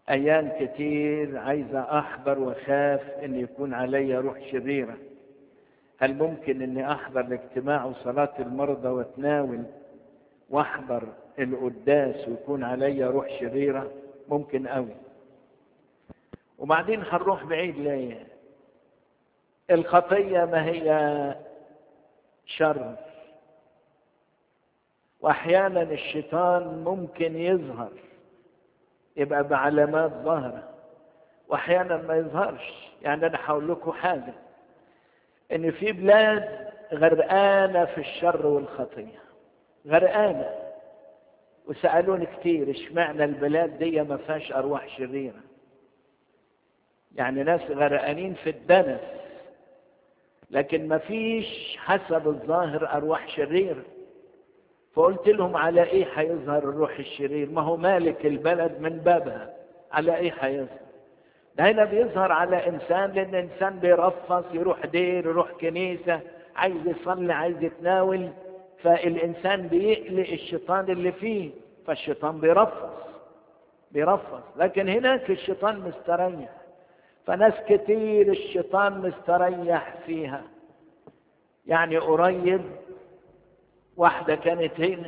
أيام كتير عايز أحضر وخاف إن يكون علي روح شريرة هل ممكن إني أحضر الاجتماع وصلاة المرضى وأتناول وأحضر القداس ويكون علي روح شريرة ممكن أوي وبعدين هنروح بعيد ليه الخطية ما هي شر واحيانا الشيطان ممكن يظهر يبقى بعلامات ظاهره واحيانا ما يظهرش يعني انا هقول لكم حاجه ان في بلاد غرقانه في الشر والخطيه غرقانه وسالوني كتير اشمعنى البلاد دي ما فيهاش ارواح شريره يعني ناس غرقانين في الدنس لكن ما فيش حسب الظاهر ارواح شريره فقلت لهم على ايه هيظهر الروح الشرير ما هو مالك البلد من بابها على ايه هيظهر ده هنا بيظهر على انسان لان انسان بيرفص يروح دير يروح كنيسه عايز يصلي عايز يتناول فالانسان بيقلق الشيطان اللي فيه فالشيطان بيرفص بيرفص لكن هناك الشيطان مستريح فناس كتير الشيطان مستريح فيها يعني قريب واحدة كانت هنا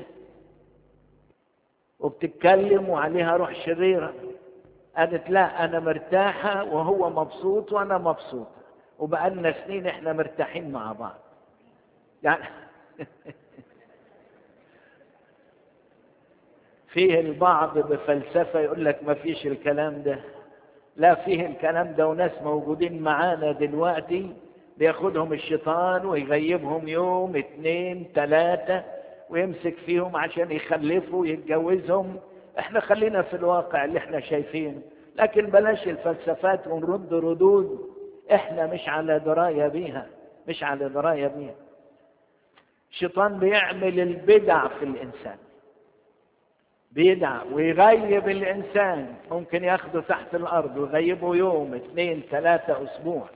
وبتتكلم وعليها روح شريرة قالت لا أنا مرتاحة وهو مبسوط وأنا مبسوطة وبقالنا سنين إحنا مرتاحين مع بعض يعني فيه البعض بفلسفة يقول لك ما فيش الكلام ده لا فيه الكلام ده وناس موجودين معانا دلوقتي بياخدهم الشيطان ويغيبهم يوم اتنين تلاتة ويمسك فيهم عشان يخلفوا يتجوزهم احنا خلينا في الواقع اللي احنا شايفينه لكن بلاش الفلسفات ونرد ردود احنا مش على دراية بيها مش على دراية بيها الشيطان بيعمل البدع في الانسان بيدع ويغيب الانسان ممكن ياخده تحت الارض ويغيبه يوم اثنين ثلاثة اسبوع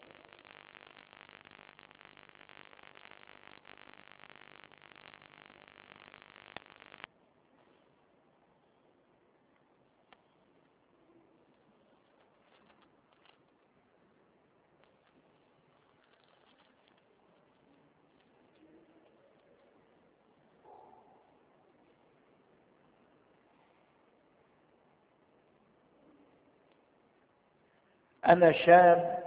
أنا شاب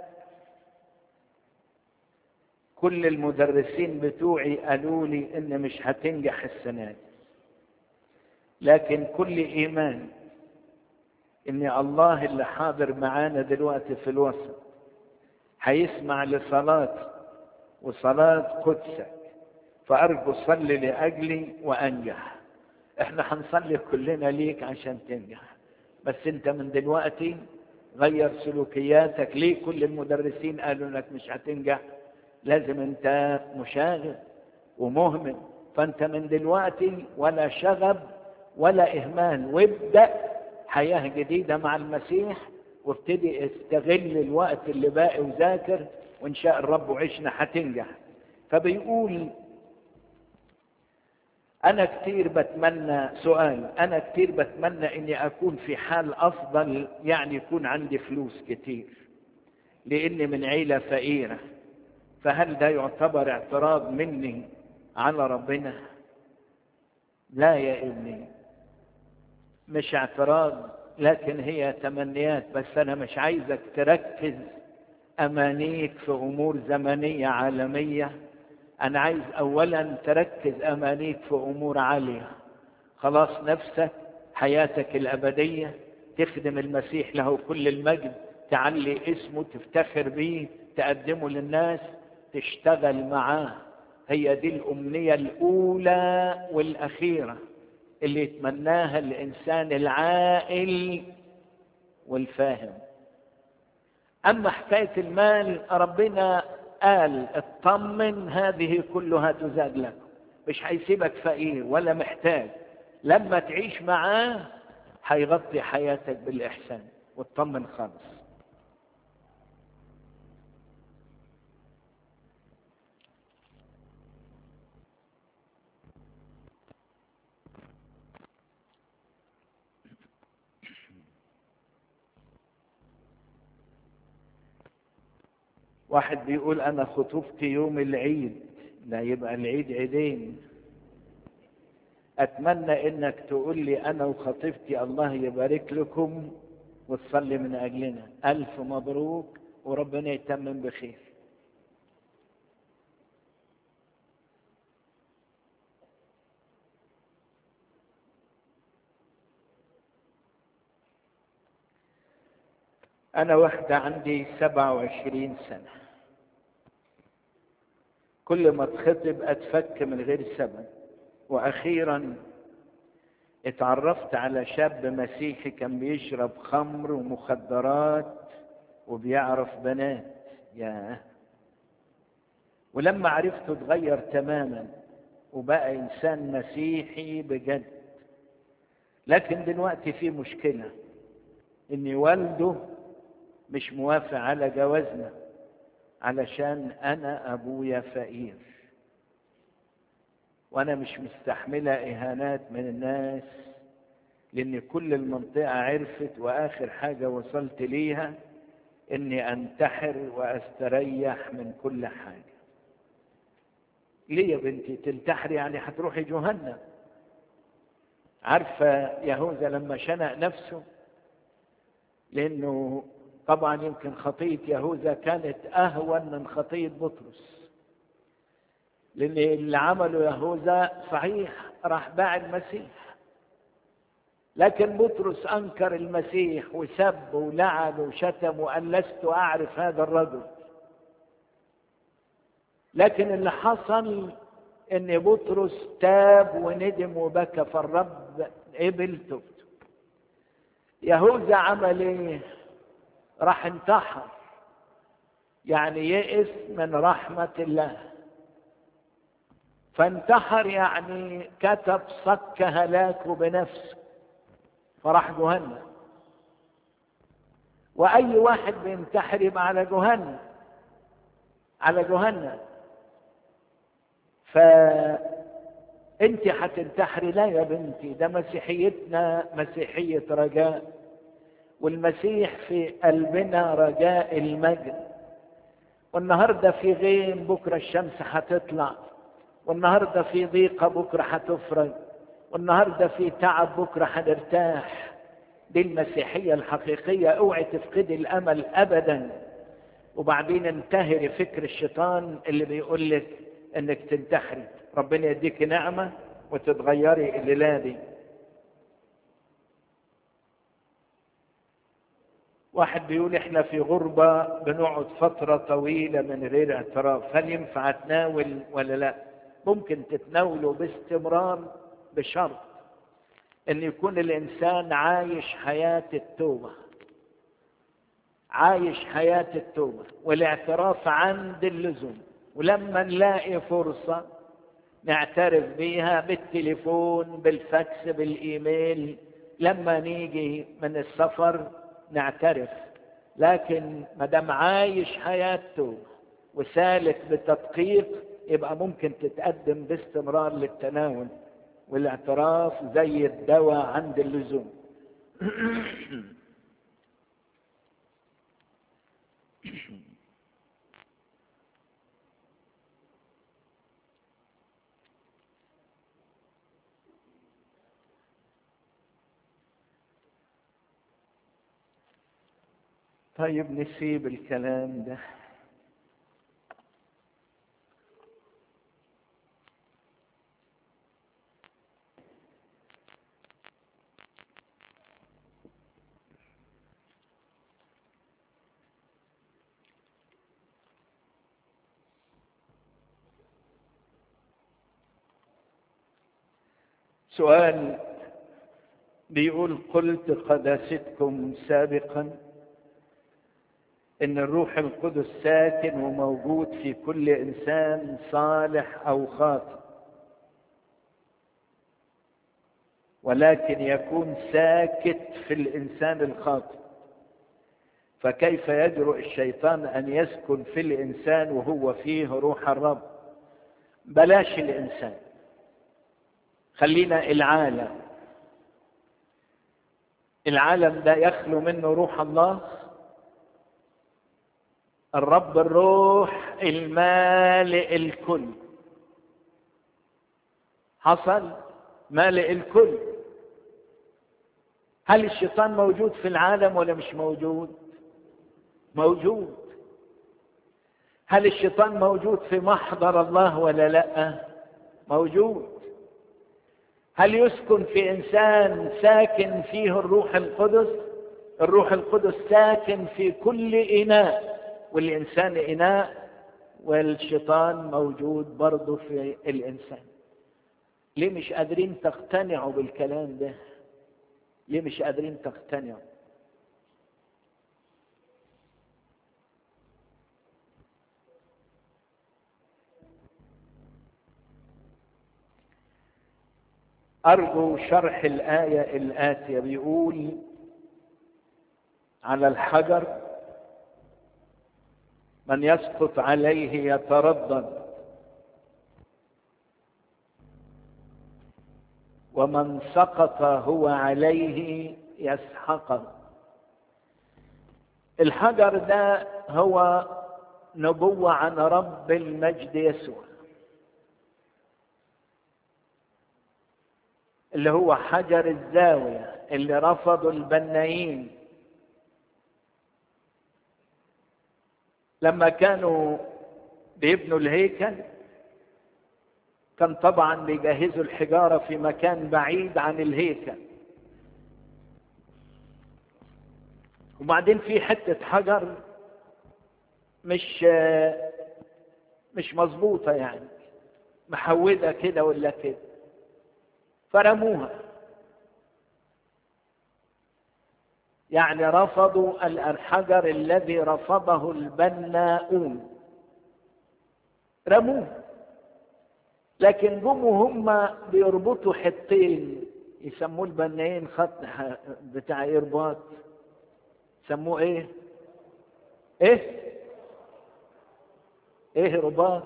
كل المدرسين بتوعي قالوا لي إن مش هتنجح السنة دي لكن كل إيمان إن الله اللي حاضر معانا دلوقتي في الوسط هيسمع لصلاتي وصلاة قدسك فأرجو صلي لأجلي وأنجح إحنا هنصلي كلنا ليك عشان تنجح بس أنت من دلوقتي غير سلوكياتك ليه كل المدرسين قالوا انك مش هتنجح لازم انت مشاغب ومهمل فانت من دلوقتي ولا شغب ولا اهمال وابدا حياه جديده مع المسيح وابتدي استغل الوقت اللي باقي وذاكر وان شاء الرب وعشنا هتنجح فبيقول أنا كتير بتمنى سؤال أنا كتير بتمنى إني أكون في حال أفضل يعني يكون عندي فلوس كتير لإني من عيلة فقيرة فهل ده يعتبر اعتراض مني على ربنا؟ لا يا ابني مش اعتراض لكن هي تمنيات بس أنا مش عايزك تركز أمانيك في أمور زمنية عالمية أنا عايز أولا تركز أمانيك في أمور عالية خلاص نفسك حياتك الأبدية تخدم المسيح له كل المجد تعلي اسمه تفتخر به تقدمه للناس تشتغل معاه هي دي الأمنية الأولى والأخيرة اللي يتمناها الإنسان العاقل والفاهم أما حكاية المال ربنا قال اطمن هذه كلها تزاد لكم مش هيسيبك فقير ولا محتاج لما تعيش معاه هيغطي حياتك بالإحسان واطمن خالص واحد بيقول انا خطوبتي يوم العيد لا يبقى العيد عيدين اتمنى انك تقول لي انا وخطيبتي الله يبارك لكم وتصلي من اجلنا الف مبروك وربنا يتمم بخير أنا واحدة عندي سبعة وعشرين سنة كل ما اتخطب أتفك من غير سبب وأخيرا اتعرفت على شاب مسيحي كان بيشرب خمر ومخدرات وبيعرف بنات يا ولما عرفته اتغير تماما وبقى إنسان مسيحي بجد لكن دلوقتي في مشكلة إن والده مش موافق على جوازنا علشان انا ابويا فقير وانا مش مستحمله اهانات من الناس لان كل المنطقه عرفت واخر حاجه وصلت ليها اني انتحر واستريح من كل حاجه ليه يا بنتي تنتحري يعني هتروحي جهنم عارفه يهوذا لما شنق نفسه لانه طبعا يمكن خطية يهوذا كانت أهون من خطية بطرس لأن اللي عمله يهوذا صحيح راح باع المسيح لكن بطرس أنكر المسيح وسب ولعن وشتم وقال لست أعرف هذا الرجل لكن اللي حصل ان بطرس تاب وندم وبكى فالرب قبل توبته يهوذا عمل ايه راح انتحر يعني يئس من رحمة الله فانتحر يعني كتب صك هلاكه بنفسه فراح جهنم وأي واحد بينتحر يبقى على جهنم على جهنم فأنت هتنتحري لا يا بنتي ده مسيحيتنا مسيحية رجاء والمسيح في قلبنا رجاء المجد والنهارده في غيم بكره الشمس هتطلع والنهارده في ضيقه بكره هتفرج والنهارده في تعب بكره هنرتاح دي المسيحيه الحقيقيه اوعي تفقدي الامل ابدا وبعدين انتهري فكر الشيطان اللي بيقول لك انك تنتحري ربنا يديك نعمه وتتغيري الليله دي واحد بيقول احنا في غربة بنقعد فترة طويلة من غير اعتراف هل ينفع اتناول ولا لا ممكن تتناوله باستمرار بشرط ان يكون الانسان عايش حياة التوبة عايش حياة التوبة والاعتراف عند اللزوم ولما نلاقي فرصة نعترف بيها بالتليفون بالفاكس بالايميل لما نيجي من السفر نعترف لكن ما دام عايش حياته وسالك بتدقيق يبقى ممكن تتقدم باستمرار للتناول والاعتراف زي الدواء عند اللزوم طيب نسيب الكلام ده سؤال بيقول قلت قداستكم سابقا ان الروح القدس ساكن وموجود في كل انسان صالح او خاطئ ولكن يكون ساكت في الانسان الخاطئ فكيف يجرؤ الشيطان ان يسكن في الانسان وهو فيه روح الرب بلاش الانسان خلينا العالم العالم ده يخلو منه روح الله الرب الروح المالئ الكل حصل مالئ الكل هل الشيطان موجود في العالم ولا مش موجود موجود هل الشيطان موجود في محضر الله ولا لا موجود هل يسكن في انسان ساكن فيه الروح القدس الروح القدس ساكن في كل اناء والانسان اناء والشيطان موجود برضه في الانسان ليه مش قادرين تقتنعوا بالكلام ده ليه مش قادرين تقتنعوا أرجو شرح الآية الآتية بيقول على الحجر من يسقط عليه يتردد ومن سقط هو عليه يسحقه الحجر ده هو نبوة عن رب المجد يسوع اللي هو حجر الزاوية اللي رفضوا البنايين لما كانوا بيبنوا الهيكل كان طبعا بيجهزوا الحجارة في مكان بعيد عن الهيكل وبعدين في حتة حجر مش مش مظبوطة يعني محودة كده ولا كده فرموها يعني رفضوا الحجر الذي رفضه البناؤون رموه لكن جم هم بيربطوا حطين يسموه البنايين خط بتاع إرباط سموه ايه ايه ايه رباط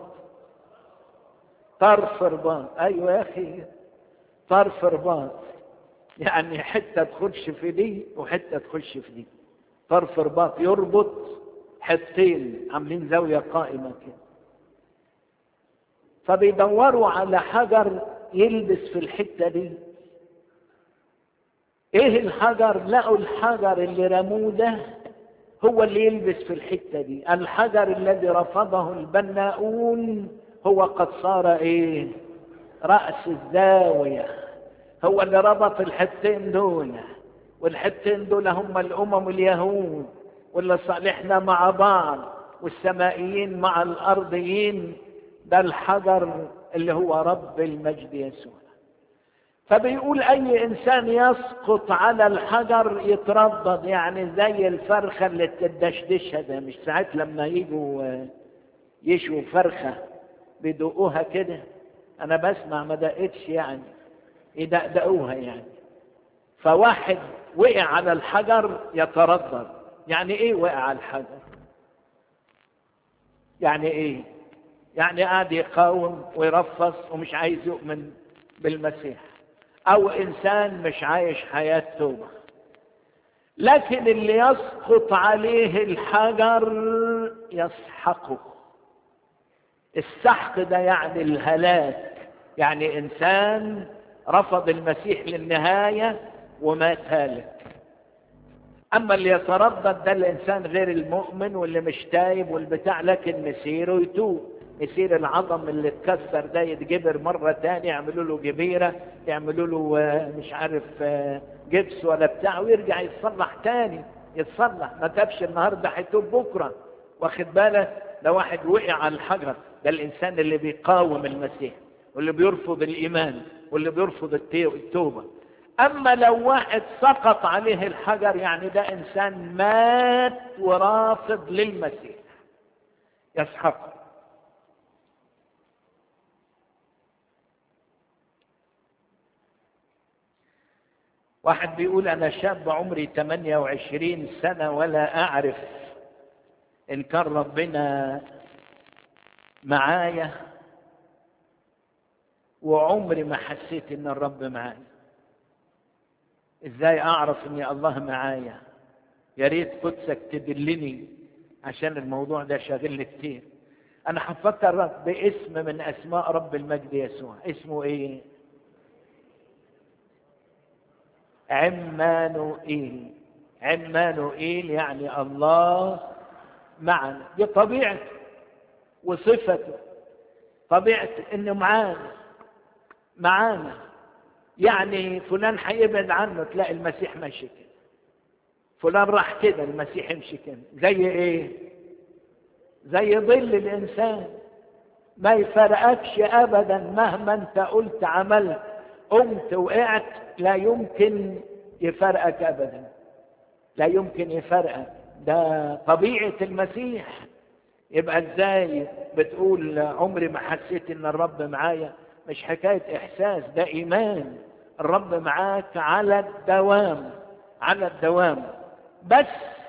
طرف رباط ايوه يا اخي طرف رباط يعني حته تخش في دي وحته تخش في دي طرف رباط يربط حتين عاملين زاويه قائمه كده فبيدوروا على حجر يلبس في الحته دي ايه الحجر لقوا الحجر اللي رموه ده هو اللي يلبس في الحته دي الحجر الذي رفضه البناؤون هو قد صار ايه راس الزاويه هو اللي ربط الحتين دول والحتين دول هم الامم اليهود واللي صالحنا مع بعض والسمائيين مع الارضيين ده الحجر اللي هو رب المجد يسوع فبيقول اي انسان يسقط على الحجر يتردد يعني زي الفرخه اللي تدشدشها ده مش ساعات لما يجوا يشوا فرخه بيدقوها كده انا بسمع ما دقتش يعني يدقدقوها يعني فواحد وقع على الحجر يتردد يعني ايه وقع على الحجر يعني ايه يعني قاعد يقاوم ويرفص ومش عايز يؤمن بالمسيح او انسان مش عايش حياة توبة لكن اللي يسقط عليه الحجر يسحقه السحق ده يعني الهلاك يعني انسان رفض المسيح للنهاية ومات هالك اما اللي يتردد ده الانسان غير المؤمن واللي مش تايب والبتاع لكن مسيره يتوب يصير العظم اللي اتكسر ده يتجبر مرة تانية يعملوا له جبيرة يعملوا له مش عارف جبس ولا بتاع ويرجع يتصلح تاني يتصلح ما تابش النهارده هيتوب بكرة واخد بالك ده واحد وقع على الحجر ده الإنسان اللي بيقاوم المسيح واللي بيرفض الإيمان واللي بيرفض التوبة أما لو واحد سقط عليه الحجر يعني ده إنسان مات ورافض للمسيح يسحقه واحد بيقول أنا شاب عمري 28 سنة ولا أعرف إن كان ربنا معايا وعمري ما حسيت إن الرب معايا إزاي أعرف إن الله معايا يا ريت قدسك تدلني عشان الموضوع ده شاغلني كتير انا هفكر باسم من اسماء رب المجد يسوع اسمه ايه عمانوئيل عمانوئيل يعني الله معنا دي طبيعته وصفته طبيعة انه معانا معانا يعني فلان هيبعد عنه تلاقي المسيح ماشي كده فلان راح كده المسيح يمشي كده زي ايه زي ظل الانسان ما يفرقكش ابدا مهما انت قلت عملت قمت وقعت لا يمكن يفرقك ابدا لا يمكن يفرقك ده طبيعه المسيح يبقى ازاي بتقول عمري ما حسيت ان الرب معايا مش حكايه احساس ده ايمان الرب معاك على الدوام على الدوام بس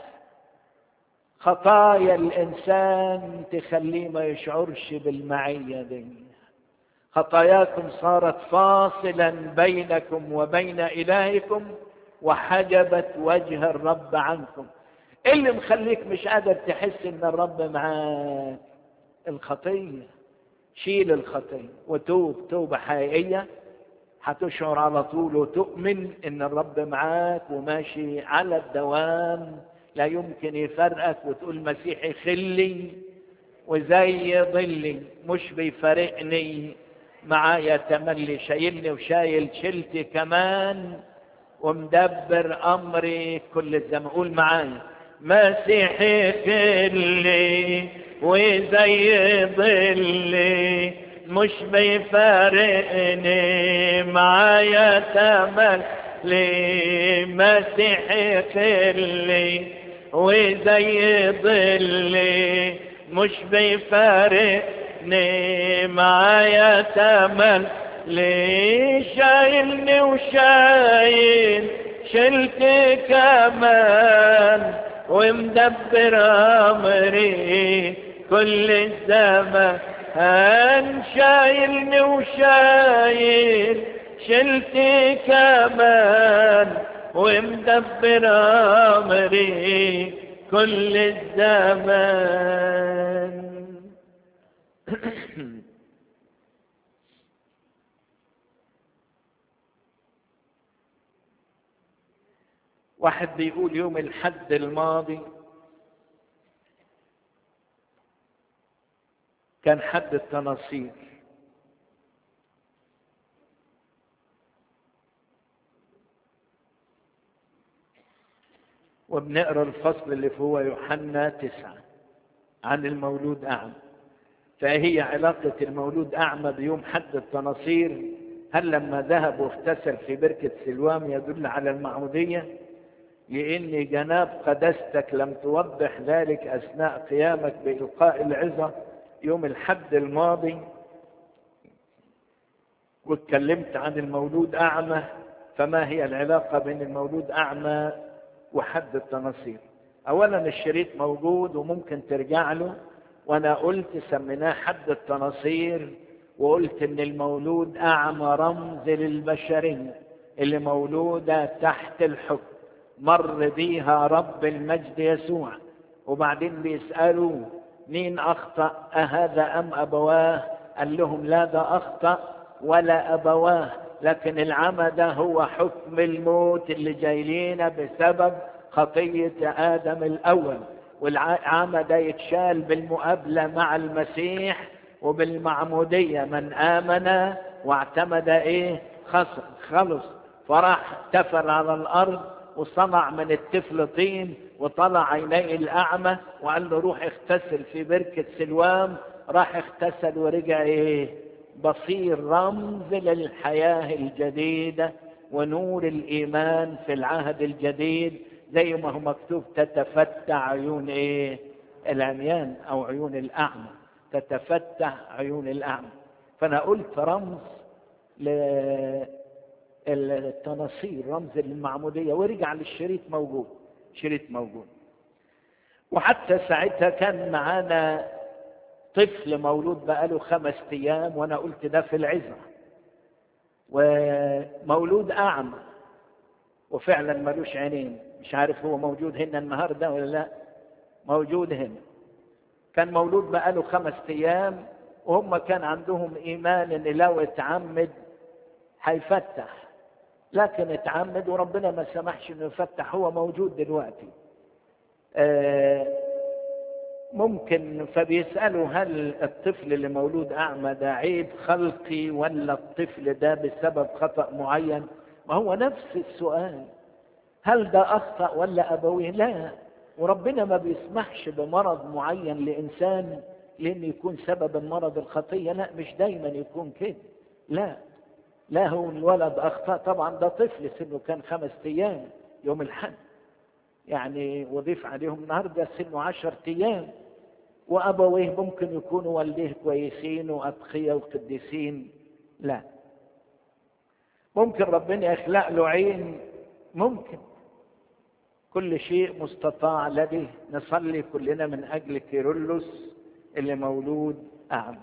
خطايا الانسان تخليه ما يشعرش بالمعيه دي خطاياكم صارت فاصلا بينكم وبين الهكم وحجبت وجه الرب عنكم ايه اللي مخليك مش قادر تحس ان الرب معاك الخطيه شيل الخطيه وتوب توبه حقيقيه هتشعر على طول وتؤمن ان الرب معاك وماشي على الدوام لا يمكن يفرقك وتقول مسيحي خلي وزي ظلي مش بيفارقني معايا تملي شايلني وشايل شلتي كمان ومدبر امري كل الزمان قول معايا مسيحي خلي وزي ظلي مش بيفارقني معايا تملي مسيحي خلي وزي ظلي مش بيفارقني معايا تمل ليه شايلني وشايل شلت كمان ومدبر امري كل الزمان شايلني وشايل شلت كمان ومدبر امري كل الزمان واحد بيقول يوم الحد الماضي كان حد التناصير وبنقرا الفصل اللي هو يوحنا تسعة عن المولود أعمى فهي علاقة المولود أعمى بيوم حد التناصير هل لما ذهب واغتسل في بركة سلوام يدل على المعمودية لأن جناب قدستك لم توضح ذلك أثناء قيامك بإلقاء العظة يوم الحد الماضي واتكلمت عن المولود أعمى فما هي العلاقة بين المولود أعمى وحد التناصير أولا الشريط موجود وممكن ترجع له وأنا قلت سميناه حد التناصير وقلت إن المولود أعمى رمز للبشرية اللي مولودة تحت الحكم مر بيها رب المجد يسوع وبعدين بيسألوا مين أخطأ أهذا أم أبواه قال لهم لا ده أخطأ ولا أبواه لكن العمى ده هو حكم الموت اللي جايلينا بسبب خطية آدم الأول والعمى ده يتشال بالمقابلة مع المسيح وبالمعمودية من آمن واعتمد إيه خص خلص فراح تفل على الأرض وصنع من الطفل طين وطلع عينيه الأعمى وقال له روح اغتسل في بركة سلوام راح اغتسل ورجع ايه بصير رمز للحياة الجديدة ونور الإيمان في العهد الجديد زي ما هو مكتوب تتفتح عيون ايه العميان أو عيون الأعمى تتفتح عيون الأعمى فأنا قلت رمز للتناصير رمز للمعمودية ورجع للشريط موجود شريط موجود وحتى ساعتها كان معانا طفل مولود بقاله خمس ايام وانا قلت ده في العزة ومولود اعمى وفعلا ملوش عينين مش عارف هو موجود هنا النهارده ولا لا موجود هنا كان مولود بقاله خمس ايام وهم كان عندهم ايمان ان لو اتعمد هيفتح لكن اتعمد وربنا ما سمحش انه يفتح هو موجود دلوقتي آه ممكن فبيسألوا هل الطفل اللي مولود أعمى ده عيب خلقي ولا الطفل ده بسبب خطأ معين ما هو نفس السؤال هل ده أخطأ ولا أبويه لا وربنا ما بيسمحش بمرض معين لإنسان لأن يكون سبب المرض الخطية لا مش دايما يكون كده لا لا هو الولد أخطأ طبعا ده طفل سنه كان خمس أيام يوم الحد يعني وضيف عليهم النهارده سنه عشر أيام وأبويه ممكن يكونوا والديه كويسين وأتقياء وقديسين لا ممكن ربنا يخلق له عين ممكن كل شيء مستطاع لديه نصلي كلنا من أجل كيرلس اللي مولود أعمى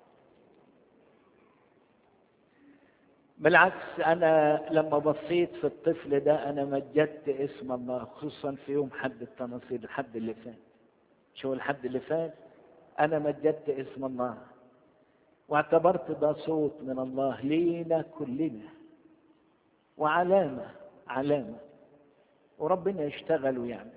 بالعكس أنا لما بصيت في الطفل ده أنا مجدت اسم الله خصوصا في يوم حد التناصير الحد اللي فات شو الحد اللي فات أنا مجدت اسم الله واعتبرت ده صوت من الله لينا كلنا وعلامة علامة وربنا يشتغل ويعمل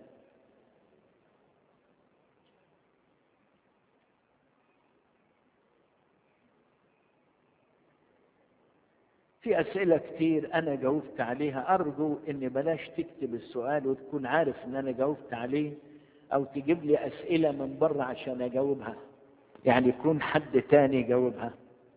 في أسئلة كتير أنا جاوبت عليها أرجو إن بلاش تكتب السؤال وتكون عارف إن أنا جاوبت عليه أو تجيب لي أسئلة من بره عشان أجاوبها يعني يكون حد تاني يجاوبها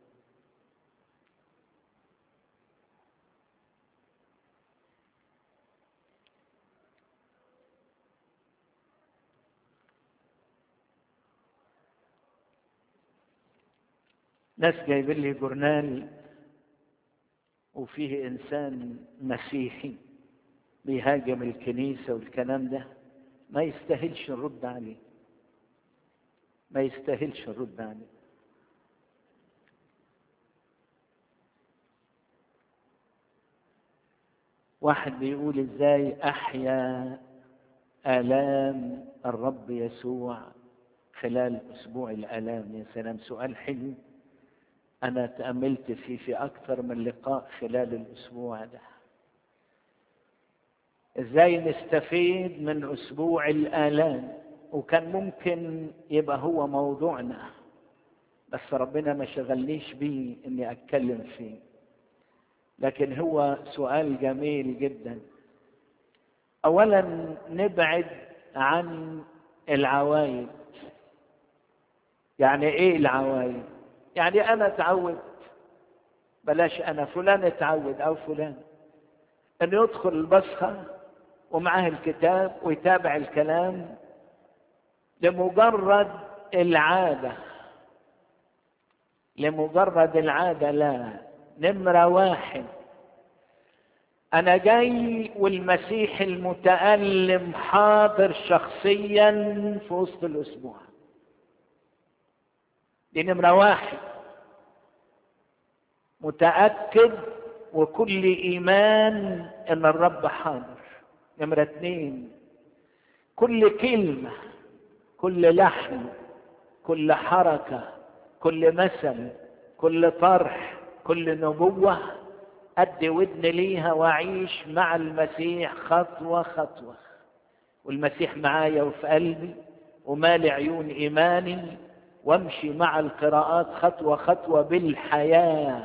ناس جايبين لي جورنال وفيه انسان مسيحي بيهاجم الكنيسه والكلام ده ما يستاهلش نرد عليه ما يستاهلش نرد عليه واحد بيقول ازاي احيا الام الرب يسوع خلال اسبوع الالام يا سلام سؤال حلو أنا تأملت فيه في أكثر من لقاء خلال الأسبوع ده إزاي نستفيد من أسبوع الآلام وكان ممكن يبقى هو موضوعنا بس ربنا ما شغلنيش بيه إني أتكلم فيه لكن هو سؤال جميل جدا أولا نبعد عن العوايد يعني إيه العوايد يعني انا اتعود بلاش انا فلان اتعود او فلان انه يدخل البصخة ومعاه الكتاب ويتابع الكلام لمجرد العادة لمجرد العادة لا نمرة واحد أنا جاي والمسيح المتألم حاضر شخصيا في وسط الأسبوع دي نمرة واحد متأكد وكل إيمان إن الرب حاضر نمرة اتنين كل كلمة كل لحن كل حركة كل مثل كل طرح كل نبوة أدي ودن ليها وأعيش مع المسيح خطوة خطوة والمسيح معايا وفي قلبي ومالي عيون إيماني وامشي مع القراءات خطوة خطوة بالحياة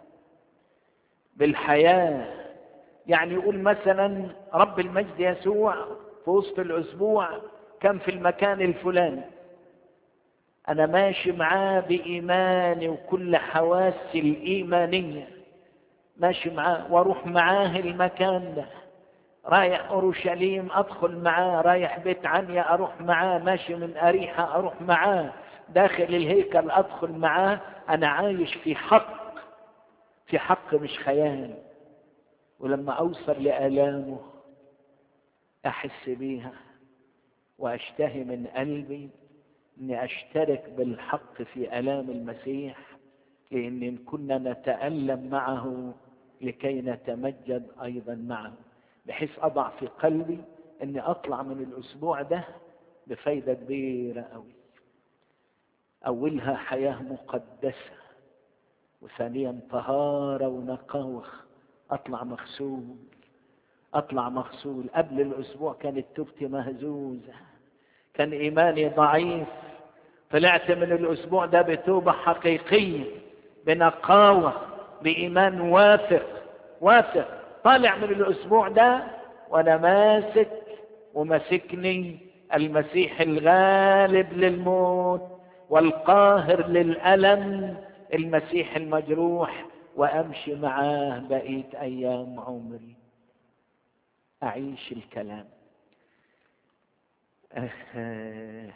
بالحياة يعني يقول مثلا رب المجد يسوع في وسط الأسبوع كان في المكان الفلاني أنا ماشي معاه بإيماني وكل حواسي الإيمانية ماشي معاه واروح معاه المكان ده رايح اورشليم ادخل معاه رايح بيت عنيا اروح معاه ماشي من اريحه اروح معاه داخل الهيكل ادخل معاه انا عايش في حق في حق مش خيال ولما اوصل لالامه احس بيها واشتهي من قلبي اني اشترك بالحق في الام المسيح لان كنا نتالم معه لكي نتمجد ايضا معه بحيث اضع في قلبي اني اطلع من الاسبوع ده بفايدة كبيرة أوي أولها حياة مقدسة وثانيا طهارة ونقاوة أطلع مغسول أطلع مغسول قبل الأسبوع كانت توبتي مهزوزة كان إيماني ضعيف طلعت من الأسبوع ده بتوبة حقيقية بنقاوة بإيمان واثق واثق طالع من الأسبوع ده وأنا ماسك ومسكني المسيح الغالب للموت والقاهر للألم المسيح المجروح وأمشي معاه بقية أيام عمري أعيش الكلام أه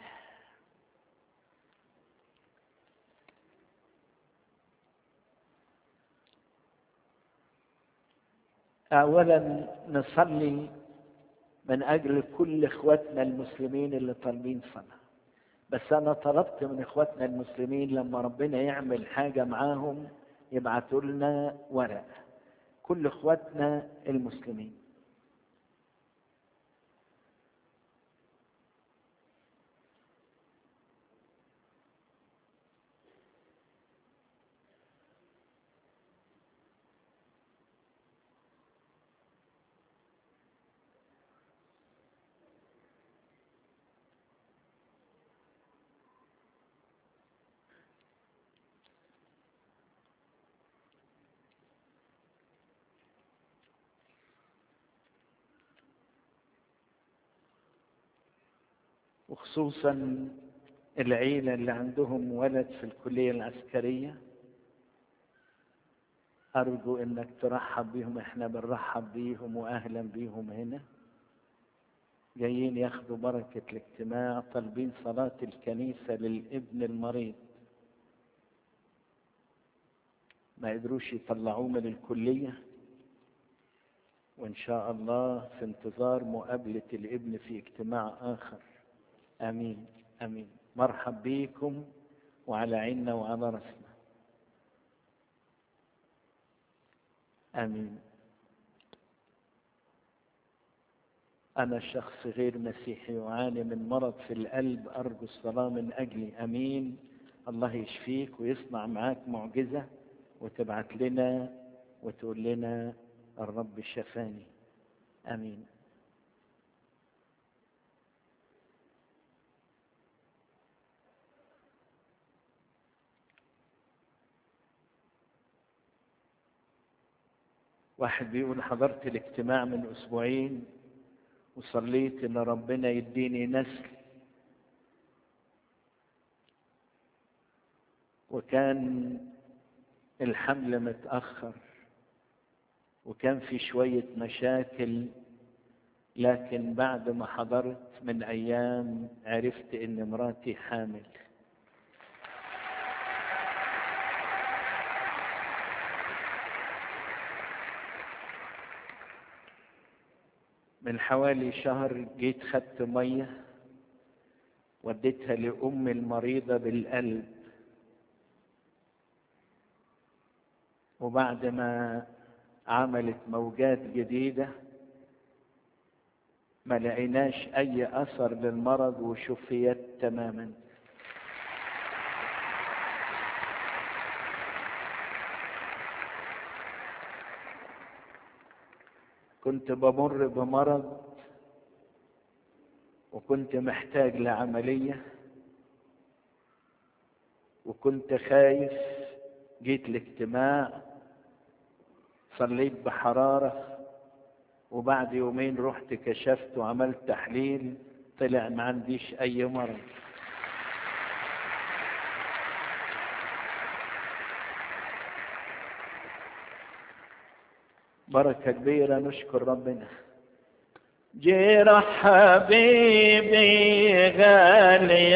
أولا نصلي من أجل كل إخواتنا المسلمين اللي طالبين صلاة بس أنا طلبت من إخواتنا المسلمين لما ربنا يعمل حاجة معاهم يبعتوا لنا ورق كل إخواتنا المسلمين وخصوصا العيلة اللي عندهم ولد في الكلية العسكرية أرجو إنك ترحب بيهم إحنا بنرحب بيهم وأهلا بيهم هنا جايين ياخدوا بركة الاجتماع طالبين صلاة الكنيسة للابن المريض ما قدروش يطلعوه من الكلية وإن شاء الله في انتظار مقابلة الابن في اجتماع آخر امين امين مرحب بيكم وعلى عيننا وعلى راسنا امين انا شخص غير مسيحي يعاني من مرض في القلب ارجو الصلاه من اجلي امين الله يشفيك ويصنع معاك معجزه وتبعت لنا وتقول لنا الرب شفاني امين واحد بيقول حضرت الاجتماع من اسبوعين وصليت ان ربنا يديني نسل وكان الحمل متاخر وكان في شويه مشاكل لكن بعد ما حضرت من ايام عرفت ان مراتي حامل من حوالي شهر جيت خدت ميه وديتها لأم المريضة بالقلب وبعد ما عملت موجات جديدة ما لقيناش أي أثر للمرض وشفيت تماما كنت بمر بمرض وكنت محتاج لعملية وكنت خايف جيت الاجتماع صليت بحرارة وبعد يومين رحت كشفت وعملت تحليل طلع ما عنديش أي مرض بركة كبيرة نشكر ربنا جرح حبيبي غالي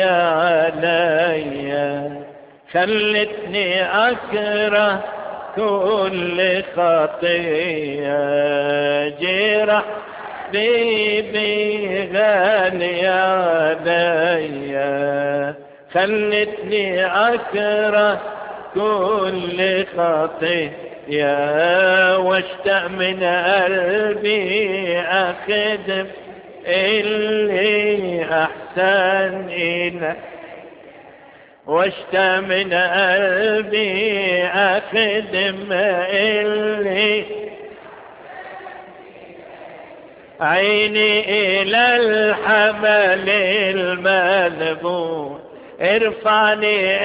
عليا خلتني أكره كل خطية جرح حبيبي غالي عليا خلتني أكره كل خطية يا واشتاق من قلبي اخدم اللي أحسن إلى واشتى من قلبي أخدم اللي عيني إلى الحمل المذبوح ارفعني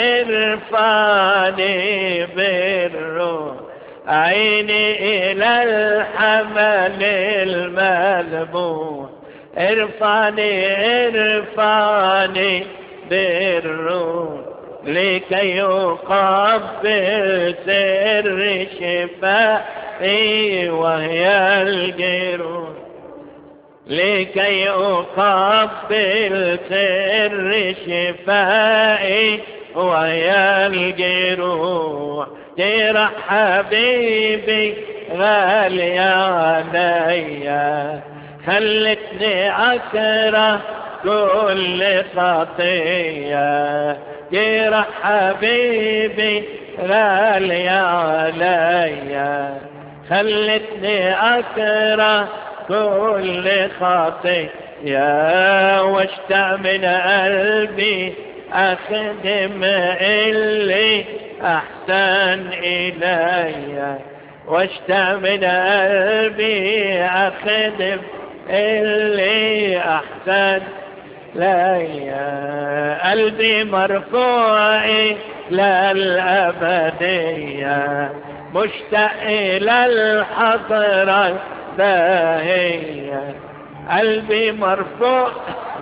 ارفعني بالروح عيني إلى الحمل المذبوح ارفعني ارفعني بالروح لكي يقبل سر شفائي وهي الجروح لكي أقبل سر شفائي وهي الجروح جرح حبيبي غالي عليا خلتني أكره كل خطية جرح حبيبي غالي عليا خلتني أكره كل خطية واشتع من قلبي أخدم اللي أحسن إلي واشتع من قلبي أخدم اللي أحسن ليا قلبي مرفوع للأبدية مشتاق إلى الحضرة الباهية قلبي مرفوع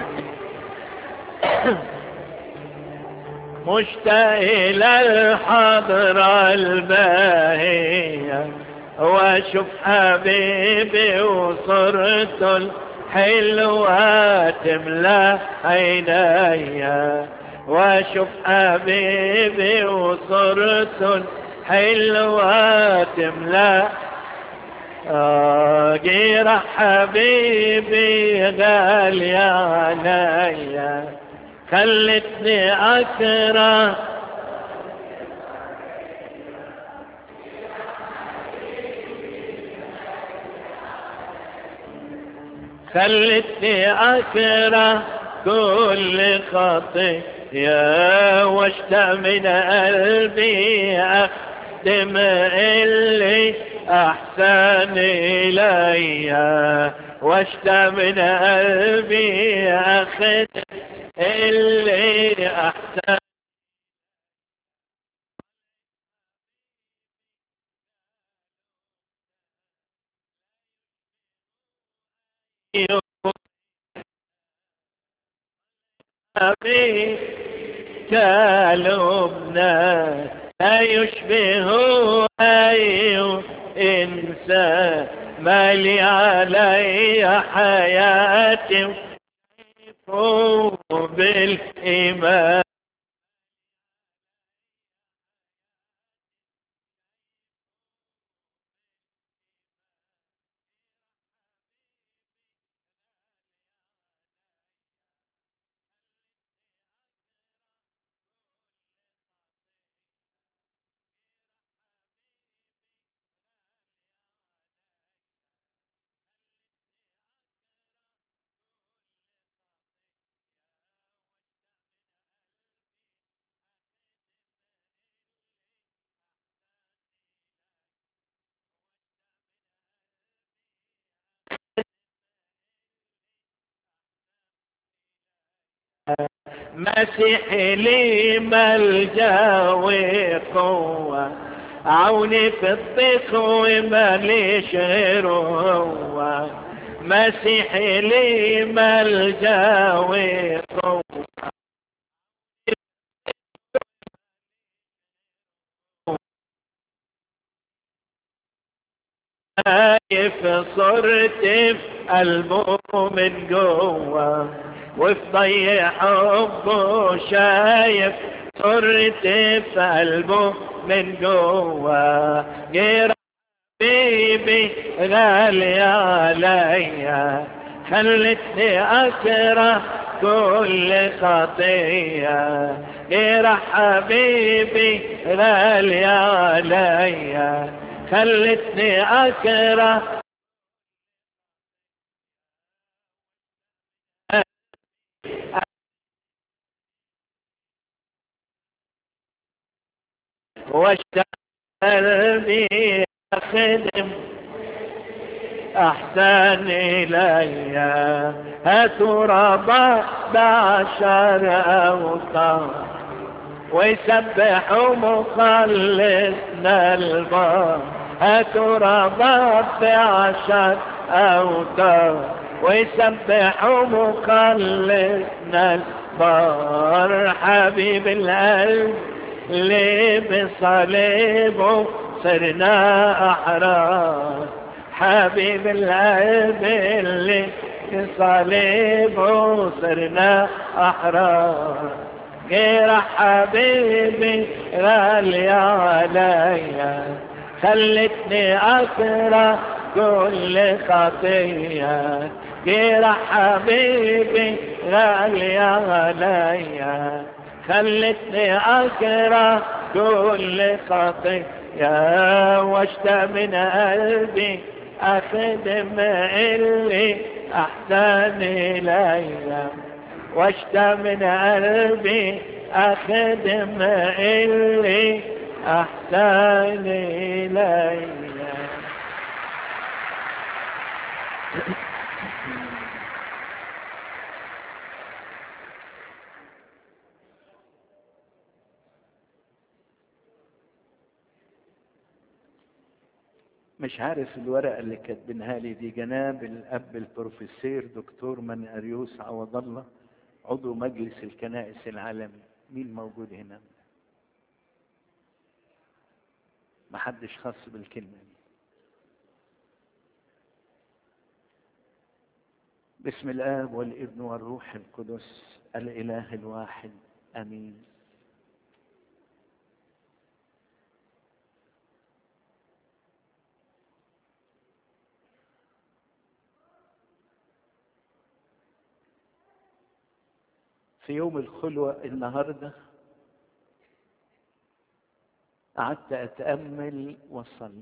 مشتاق إلى الحضرة الباهية واشوف حبيبي وصرت الحلوة تملى عيني واشوف حبيبي وصرت الحلوة تملى جيرة حبيبي غالي عليا خلتني أكره خلتني أكره كل خطية واشتى من قلبي أخدم اللي أحسن إلي واشتى من قلبي أخدم اللي أحسن كالبنا لا يشبه أي إنسان ما لي علي حياتي بالإيمان مسيح لي ملجا وقوة عوني في الضيق وماليش غيره هو مسيح لي ملجا وقوة شايف صرت في قلبه من جوه وفي ضي حبه شايف صرت في قلبه من جوه غير حبيبي غالي عليا خلتني أكره كل خطية غير حبيبي غالي عليا خلتني أكره واشتغل بي خدم أحسن إلي هترى بعشر أوطان ويسبحوا مخلصنا البار هترى بعشر أوطان ويسبحوا مخلصنا البار حبيب القلب اللي بصليبه صرنا أحرار حبيب القلب اللي بصليبه صرنا أحرار غير حبيبي غالية عليا خلتني أقرأ كل خطية غير حبيبي غالية عليا خلتني أقرأ كل خطية واشتى من قلبي أخدم اللي أحسن إليّ واشتى من قلبي أخدم اللي أحسن إلي مش عارف الورقة اللي كاتبينها لي دي جناب الأب البروفيسور دكتور من أريوس عوض الله عضو مجلس الكنائس العالمي مين موجود هنا ما حدش خاص بالكلمة دي بسم الآب والابن والروح القدس الإله الواحد أمين في يوم الخلوة النهاردة قعدت أتأمل وأصلي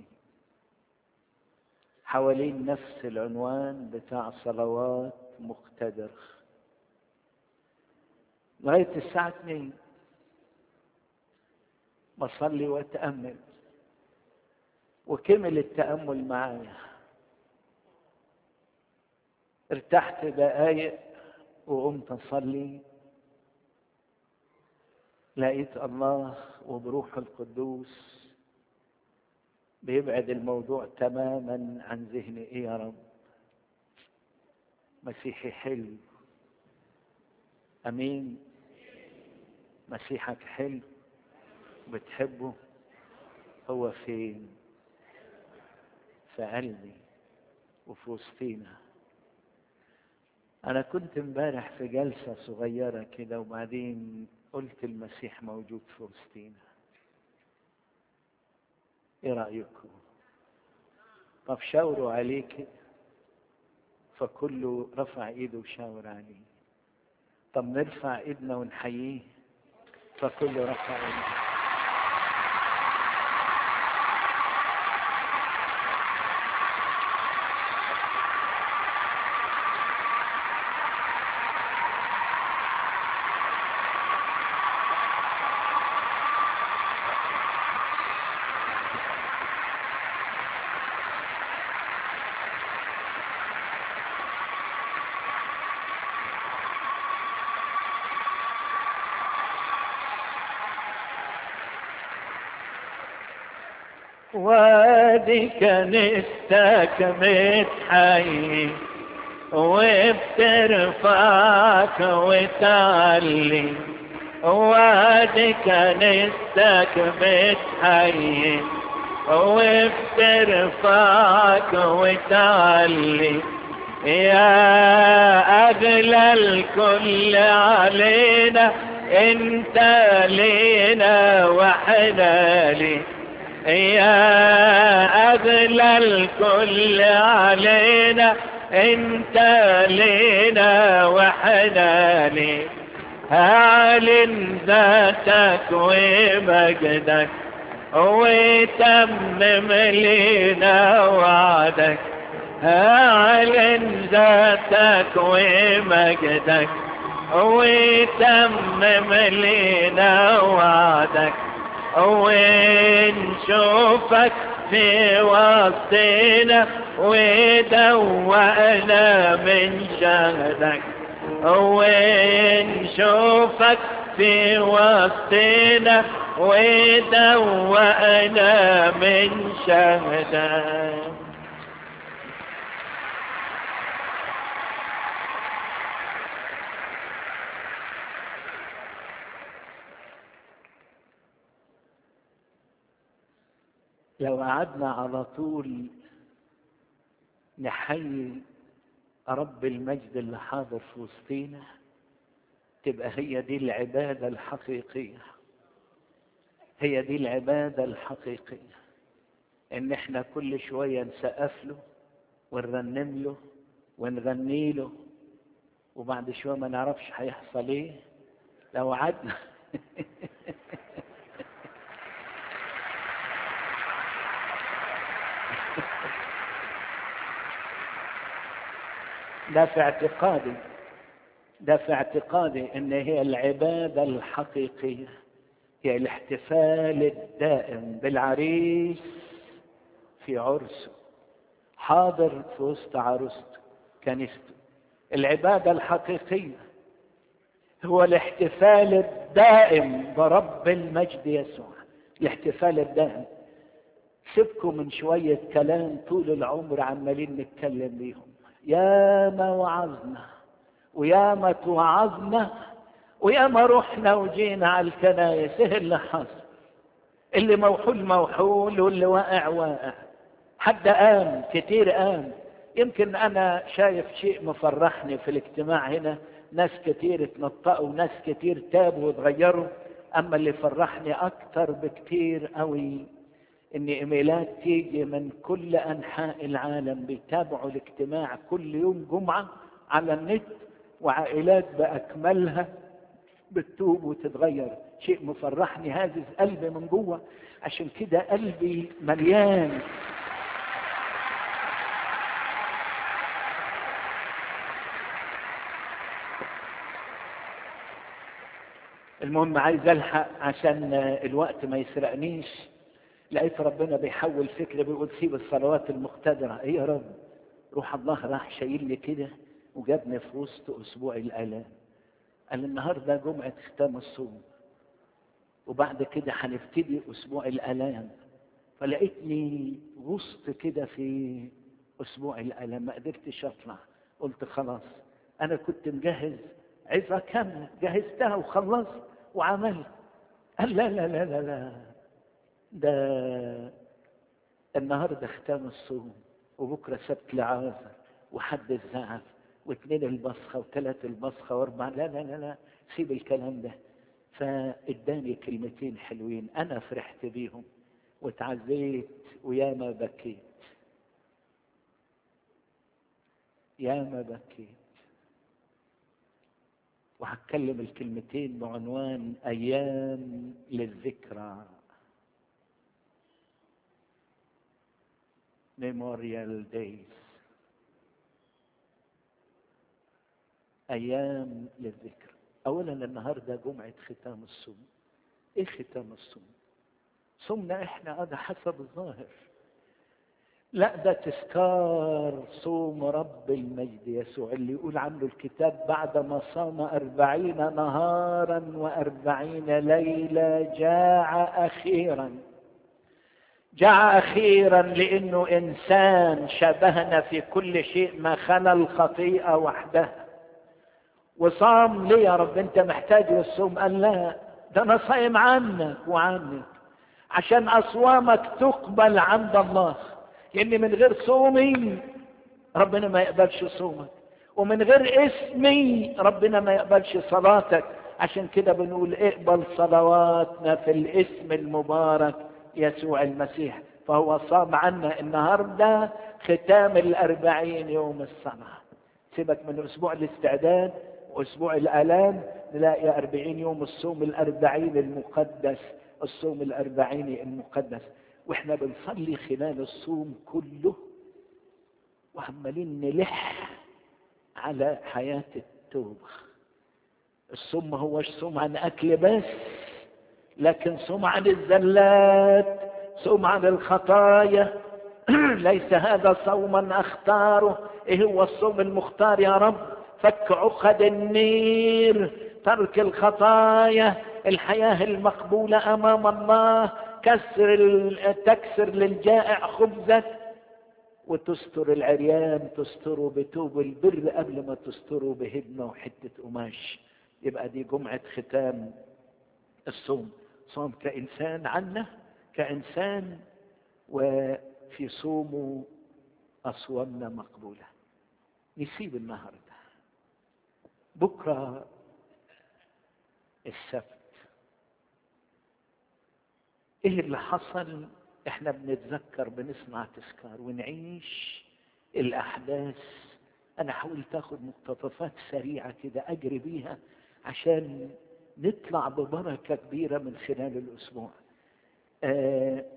حوالين نفس العنوان بتاع صلوات مقتدر لغاية الساعة 2 بصلي وأتأمل وكمل التأمل معايا ارتحت دقايق وقمت أصلي لقيت الله وبروح القدوس بيبعد الموضوع تماما عن ذهني ايه يا رب مسيحي حلو امين مسيحك حلو بتحبه هو فين في قلبي وفي وسطينا انا كنت امبارح في جلسه صغيره كده وبعدين قلت المسيح موجود في وسطينا ايه رايكم طب شاوروا عليه كده فكله رفع ايده وشاور عليه طب نرفع ايدنا ونحييه فكله رفع ايده وادي كنيستك متحيي وبترفعك وتعلي وادي كنيستك متحيي وبترفعك وتعلي يا أغلى الكل علينا انت لينا وحنا لي يا أغلى الكل علينا انت لينا وحنا لي اعلن ذاتك ومجدك وتمم لنا وعدك اعلن ذاتك ومجدك وتمم لنا وعدك ونشوفك في وسطنا ودوقنا من شهدك ونشوفك في وسطنا ودوقنا من شهدك لو قعدنا على طول نحيي رب المجد اللي حاضر في وسطينا تبقى هي دي العبادة الحقيقية هي دي العبادة الحقيقية ان احنا كل شوية نسقف له ونرنم له ونغني له وبعد شوية ما نعرفش هيحصل ايه لو قعدنا ده في اعتقادي ده في اعتقادي ان هي العباده الحقيقيه هي الاحتفال الدائم بالعريس في عرسه حاضر في وسط عروسته كنيسته العباده الحقيقيه هو الاحتفال الدائم برب المجد يسوع الاحتفال الدائم سيبكم من شويه كلام طول العمر عمالين نتكلم بيهم يا ما وعظنا ويا ما توعظنا ويا ما رحنا وجينا على الكنايس ايه اللي حصل اللي موحول موحول واللي واقع واقع حد قام كتير قام يمكن انا شايف شيء مفرحني في الاجتماع هنا ناس كتير اتنطقوا وناس كتير تابوا واتغيروا اما اللي فرحني اكتر بكتير قوي ان ايميلات تيجي من كل انحاء العالم بيتابعوا الاجتماع كل يوم جمعه على النت وعائلات باكملها بتتوب وتتغير شيء مفرحني هذا قلبي من جوه عشان كده قلبي مليان المهم عايز الحق عشان الوقت ما يسرقنيش لقيت ربنا بيحول فكرة بيقول سيب الصلوات المقتدرة ايه يا رب روح الله راح شايل لي كده وجابني في وسط اسبوع الالام قال النهارده جمعة ختام الصوم وبعد كده هنبتدي اسبوع الالام فلقيتني وسط كده في اسبوع الالام ما قدرتش اطلع قلت خلاص انا كنت مجهز عظة كاملة جهزتها وخلصت وعملت قال لا لا لا لا لا ده النهارده ختام الصوم وبكره سبت لعازر وحد الزعف واثنين البصخه وثلاث البصخه واربعه لا لا لا لا سيب الكلام ده فاداني كلمتين حلوين انا فرحت بيهم وتعزيت وياما بكيت ياما بكيت وهتكلم الكلمتين بعنوان ايام للذكرى Memorial Days أيام للذكر أولا النهاردة جمعة ختام الصوم إيه ختام الصوم صومنا إحنا هذا حسب الظاهر لا ده تذكار صوم رب المجد يسوع اللي يقول عنه الكتاب بعدما صام أربعين نهارا وأربعين ليلة جاع أخيرا جاء اخيرا لانه انسان شبهنا في كل شيء ما خلا الخطيئه وحدها وصام ليه يا رب انت محتاج للصوم قال لا ده انا صايم عنك وعنك عشان اصوامك تقبل عند الله لان من غير صومي ربنا ما يقبلش صومك ومن غير اسمي ربنا ما يقبلش صلاتك عشان كده بنقول اقبل صلواتنا في الاسم المبارك يسوع المسيح فهو صام عنا النهاردة ختام الأربعين يوم الصلاة سيبك من أسبوع الاستعداد وأسبوع الآلام نلاقي أربعين يوم الصوم الأربعين المقدس الصوم الأربعيني المقدس وإحنا بنصلي خلال الصوم كله وعمالين نلح على حياة التوبة الصوم ما هوش صوم عن أكل بس لكن صوم عن الزلات صوم عن الخطايا ليس هذا صوما اختاره ايه هو الصوم المختار يا رب فك عقد النير ترك الخطايا الحياة المقبولة أمام الله كسر تكسر للجائع خبزك وتستر العريان تستره بتوب البر قبل ما تستره بهدمة وحتة قماش يبقى دي جمعة ختام الصوم صوم كإنسان عنا كإنسان وفي صومه أصوامنا مقبولة نسيب النهاردة بكرة السبت ايه اللي حصل احنا بنتذكر بنسمع تذكار ونعيش الاحداث انا حاولت اخد مقتطفات سريعه كده اجري بيها عشان نطلع ببركه كبيره من خلال الاسبوع آه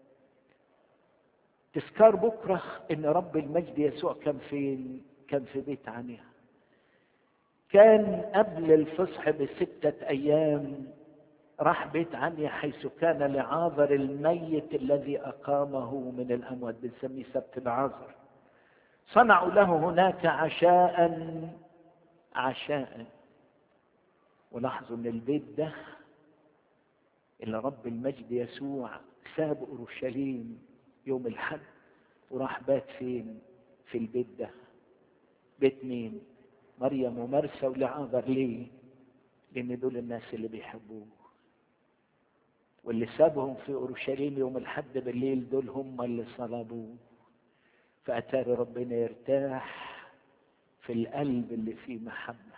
تذكار بكره ان رب المجد يسوع كان فين كان في بيت عنيا كان قبل الفصح بستة أيام راح بيت عنيا حيث كان لعاذر الميت الذي أقامه من الأموات بنسميه سبت العاذر صنعوا له هناك عشاء عشاء ولاحظوا ان البيت ده اللي رب المجد يسوع ساب اورشليم يوم الحد وراح بات فين في البيت ده بيت مين مريم ومرسى ولعاذر ليه لان دول الناس اللي بيحبوه واللي سابهم في اورشليم يوم الحد بالليل دول هم اللي صلبوه فاتاري ربنا يرتاح في القلب اللي فيه محبه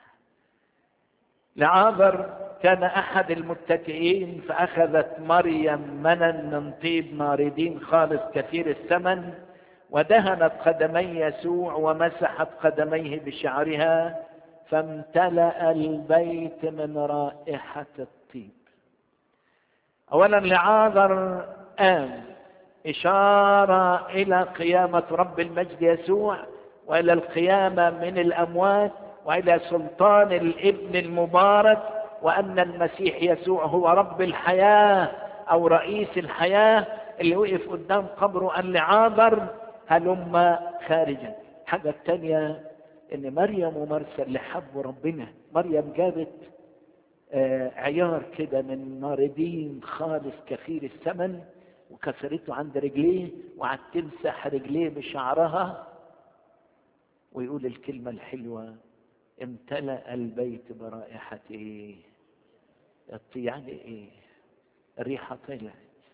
لعاذر كان احد المتكئين فاخذت مريم منن من طيب ناردين خالص كثير الثمن ودهنت قدمي يسوع ومسحت قدميه بشعرها فامتلأ البيت من رائحة الطيب أولا لعاذر قام إشارة إلى قيامة رب المجد يسوع وإلى القيامة من الأموات وإلى سلطان الابن المبارك وأن المسيح يسوع هو رب الحياة أو رئيس الحياة اللي وقف قدام قبره قال لعاذر هلم خارجا الحاجة الثانية ان مريم ومرسى اللي حبوا ربنا مريم جابت آه عيار كده من ناردين خالص كثير الثمن وكسرته عند رجليه وقعدت تمسح رجليه بشعرها ويقول الكلمة الحلوة امتلأ البيت برائحة ايه يعني ايه الريحة طلعت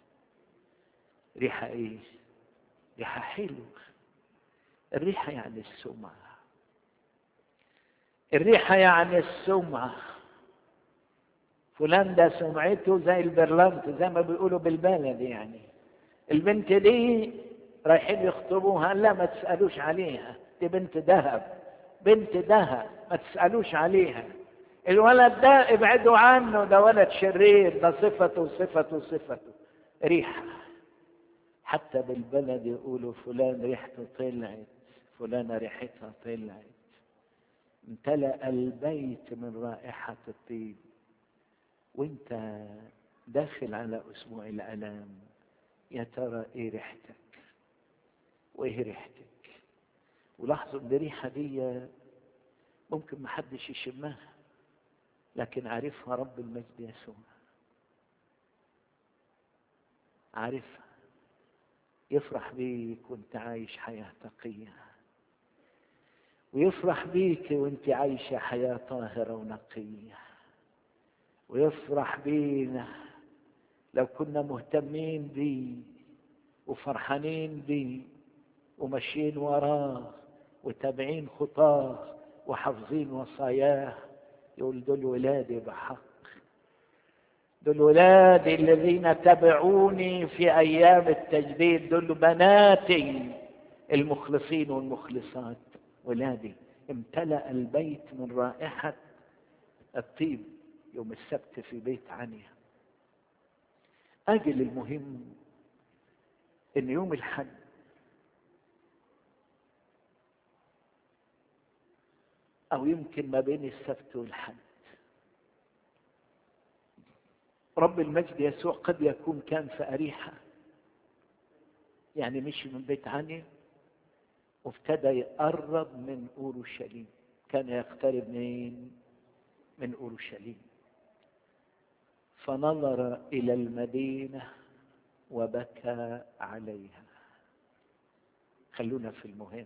ريحة ايه ريحة حلوة الريحة يعني السمعة الريحة يعني السمعة فلان ده سمعته زي البرلنت زي ما بيقولوا بالبلد يعني البنت دي رايحين يخطبوها لا ما تسألوش عليها دي بنت ذهب بنت ذهب ما تسألوش عليها الولد ده ابعدوا عنه ده ولد شرير ده صفته صفته صفته ريحه حتى بالبلد يقولوا فلان ريحته طلعت فلانة ريحتها طلعت امتلأ البيت من رائحة الطيب وانت داخل على اسبوع الالام يا ترى ايه ريحتك وايه ريحتك ولاحظوا ان الريحه دي ممكن محدش يشمها لكن عارفها رب المجد يسوع عارفها يفرح بيك وانت عايش حياة تقية ويفرح بيك وانت عايشة حياة طاهرة ونقية ويفرح بينا لو كنا مهتمين بيه وفرحانين بيه وماشيين وراه وتابعين خطاه وحافظين وصاياه يقول دول ولادي بحق دول ولادي الذين تبعوني في ايام التجديد دول بناتي المخلصين والمخلصات ولادي امتلأ البيت من رائحة الطيب يوم السبت في بيت عنيا أجل المهم إن يوم الحد أو يمكن ما بين السبت والحد رب المجد يسوع قد يكون كان في أريحة يعني مشي من بيت عني وابتدى يقرب من أورشليم كان يقترب من من أورشليم فنظر إلى المدينة وبكى عليها خلونا في المهم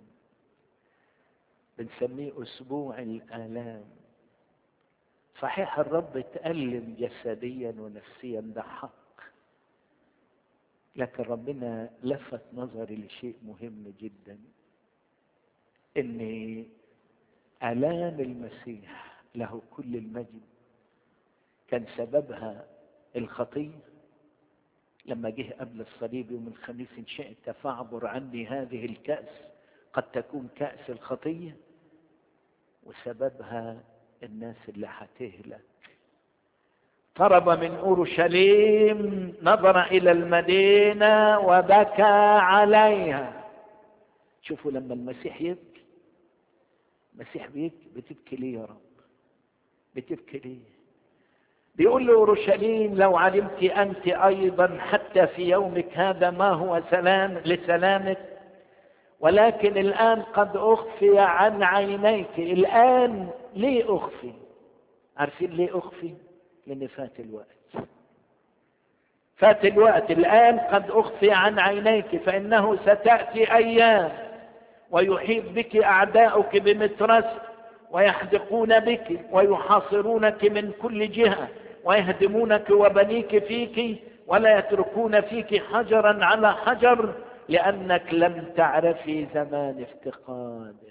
بنسميه أسبوع الآلام صحيح الرب تألم جسديا ونفسيا ده حق لكن ربنا لفت نظري لشيء مهم جدا ان آلام المسيح له كل المجد كان سببها الخطية لما جه قبل الصليب يوم الخميس إن شئت فاعبر عني هذه الكأس قد تكون كأس الخطية وسببها الناس اللي هتهلك اقترب من اورشليم نظر الى المدينه وبكى عليها شوفوا لما المسيح يبكي المسيح بيبكي بتبكي ليه يا رب بتبكي ليه بيقول له اورشليم لو علمت انت ايضا حتى في يومك هذا ما هو سلام لسلامك ولكن الان قد اخفي عن عينيك الان ليه اخفي عارفين ليه اخفي لان فات الوقت فات الوقت الان قد اخفي عن عينيك فانه ستاتي ايام ويحيط بك اعداؤك بمترس ويحدقون بك ويحاصرونك من كل جهه ويهدمونك وبنيك فيك ولا يتركون فيك حجرا على حجر لانك لم تعرفي زمان افتقادك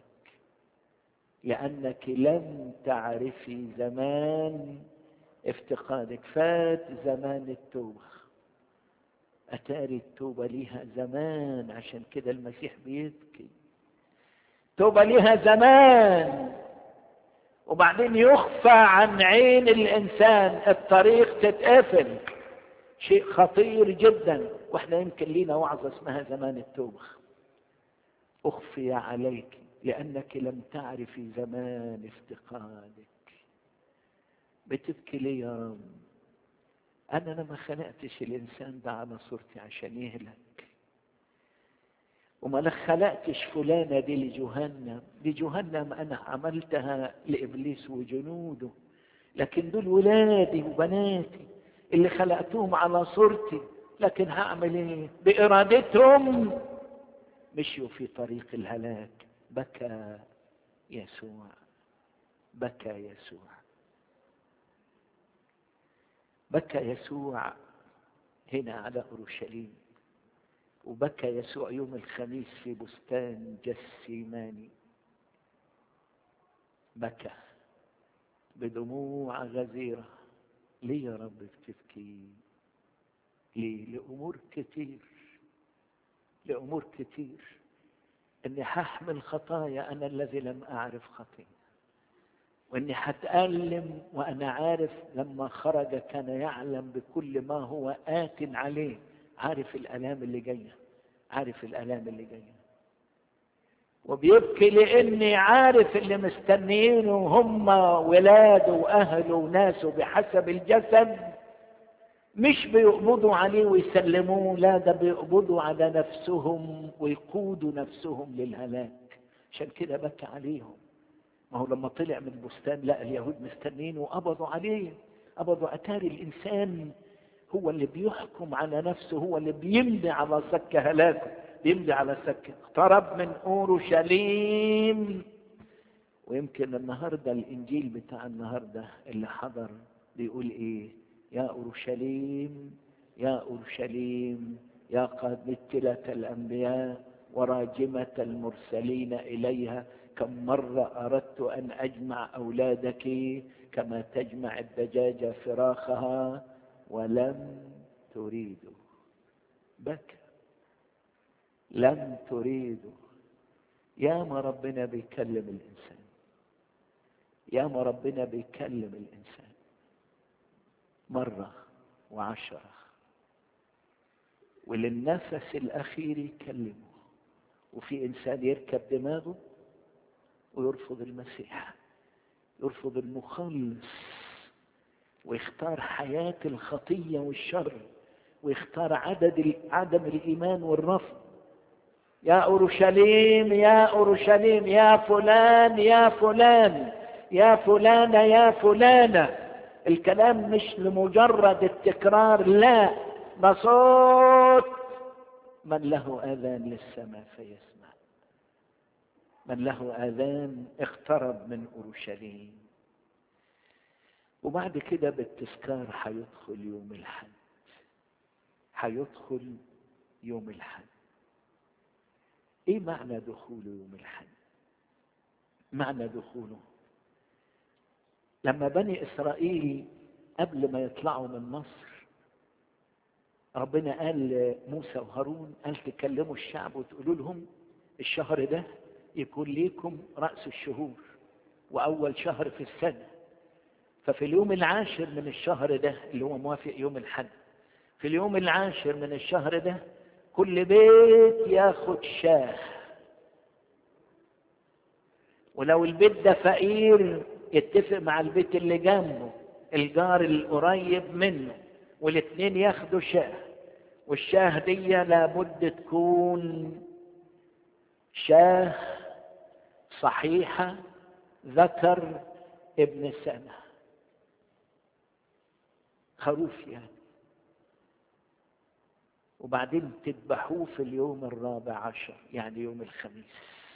لانك لم تعرفي زمان افتقادك فات زمان التوبه اتاري التوبه ليها زمان عشان كده المسيح بيبكي توبه ليها زمان وبعدين يخفى عن عين الانسان الطريق تتقفل شيء خطير جدا واحنا يمكن لينا وعظه اسمها زمان التوبه اخفي عليك لانك لم تعرفي زمان افتقادك بتبكي ليه يا رب انا انا ما خلقتش الانسان ده على صورتي عشان يهلك وما خلقتش فلانة دي لجهنم دي جهنم أنا عملتها لإبليس وجنوده لكن دول ولادي وبناتي اللي خلقتهم على صورتي لكن هعمل ايه بإرادتهم مشيوا في طريق الهلاك بكى يسوع بكى يسوع بكى يسوع هنا على اورشليم وبكى يسوع يوم الخميس في بستان جسيماني بكى بدموع غزيرة ليه يا رب بتبكي ليه لأمور كتير لأمور كتير إني هحمل خطايا أنا الذي لم أعرف خطيئة وإني هتألم وأنا عارف لما خرج كان يعلم بكل ما هو آت عليه عارف الآلام اللي جاية عارف الآلام اللي جاية وبيبكي لاني عارف اللي مستنيينه هم ولاده واهله وناسه بحسب الجسد مش بيقبضوا عليه ويسلموه لا ده بيقبضوا على نفسهم ويقودوا نفسهم للهلاك عشان كده بكى عليهم ما هو لما طلع من البستان لقى اليهود مستنينه وقبضوا عليه قبضوا اتاري الانسان هو اللي بيحكم على نفسه هو اللي بيمضي على سك هلاكه بيمضي على سك اقترب من اورشليم ويمكن النهارده الانجيل بتاع النهارده اللي حضر بيقول ايه يا اورشليم يا اورشليم يا قاتلة الانبياء وراجمة المرسلين اليها كم مرة اردت ان اجمع اولادك كما تجمع الدجاجة فراخها ولم تريدوا بكى لم تريدوا يا ما ربنا بيكلم الانسان يا ما ربنا بيكلم الانسان مره وعشره وللنفس الاخير يكلمه وفي انسان يركب دماغه ويرفض المسيح يرفض المخلص ويختار حياة الخطية والشر ويختار عدد عدم الإيمان والرفض يا أورشليم يا أورشليم يا فلان يا فلان يا فلانة يا فلانة الكلام مش لمجرد التكرار لا ده صوت من له آذان للسماء فيسمع من له آذان اقترب من أورشليم وبعد كده بالتذكار هيدخل يوم الحد هيدخل يوم الحد ايه معنى دخوله يوم الحد معنى دخوله لما بني اسرائيل قبل ما يطلعوا من مصر ربنا قال لموسى وهارون قال تكلموا الشعب وتقولوا لهم الشهر ده يكون ليكم رأس الشهور وأول شهر في السنة ففي اليوم العاشر من الشهر ده اللي هو موافق يوم الحد في اليوم العاشر من الشهر ده كل بيت ياخد شاه ولو البيت ده فقير يتفق مع البيت اللي جنبه الجار القريب منه والاثنين ياخدوا شاه والشاه دي لابد تكون شاه صحيحة ذكر ابن سنة خروف يعني وبعدين تذبحوه في اليوم الرابع عشر يعني يوم الخميس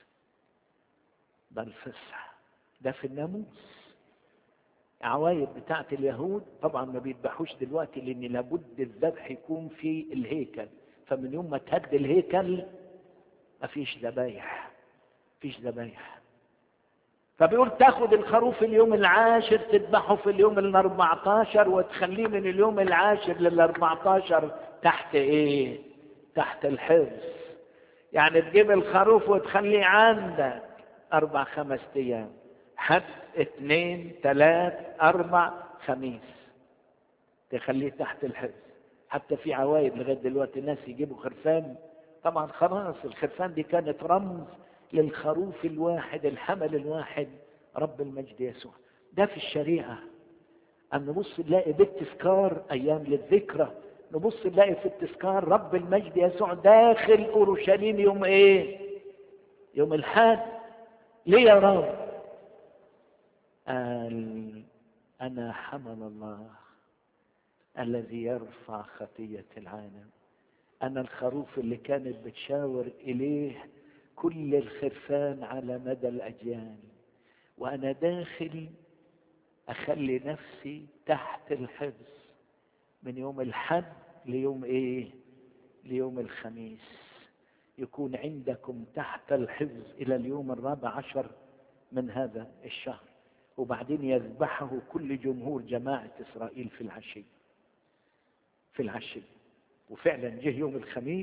ده الفصح ده في الناموس عوايد بتاعت اليهود طبعا ما بيذبحوش دلوقتي لان لابد الذبح يكون في الهيكل فمن يوم ما تهد الهيكل مفيش ذبايح مفيش ذبايح فبيقول تاخد الخروف اليوم العاشر تذبحه في اليوم الاربعتاشر وتخليه من اليوم العاشر للاربعتاشر تحت ايه تحت الحفظ يعني تجيب الخروف وتخليه عندك اربع خمس ايام حد اثنين ثلاث اربع خميس تخليه تحت الحفظ حتى في عوايد لغايه دلوقتي الناس يجيبوا خرفان طبعا خلاص الخرفان دي كانت رمز للخروف الواحد الحمل الواحد رب المجد يسوع ده في الشريعه أن نبص نلاقي بالتذكار أيام للذكرى نبص نلاقي في التذكار رب المجد يسوع داخل أورشليم يوم إيه؟ يوم الحد ليه يا رب؟ قال أنا حمل الله الذي يرفع خطية العالم أنا الخروف اللي كانت بتشاور إليه كل الخرفان على مدى الأجيال وأنا داخل أخلي نفسي تحت الحفظ من يوم الحد ليوم إيه؟ ليوم الخميس يكون عندكم تحت الحفظ إلى اليوم الرابع عشر من هذا الشهر وبعدين يذبحه كل جمهور جماعة إسرائيل في العشي في العشي وفعلا جه يوم الخميس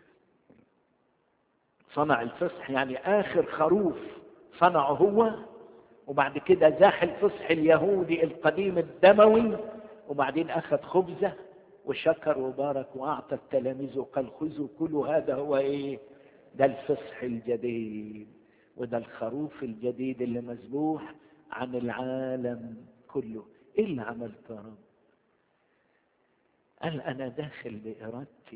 صنع الفصح يعني آخر خروف صنعه هو وبعد كده زاح الفصح اليهودي القديم الدموي وبعدين أخذ خبزة وشكر وبارك وأعطى التلاميذ وقال خذوا كلوا هذا هو إيه ده الفصح الجديد وده الخروف الجديد اللي مذبوح عن العالم كله ايه اللي عملته يا رب قال انا داخل بارادتي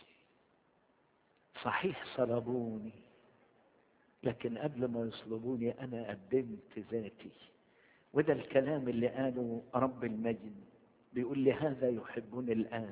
صحيح صلبوني لكن قبل ما يصلبوني انا قدمت ذاتي وده الكلام اللي قاله رب المجد بيقول لي هذا يحبني الان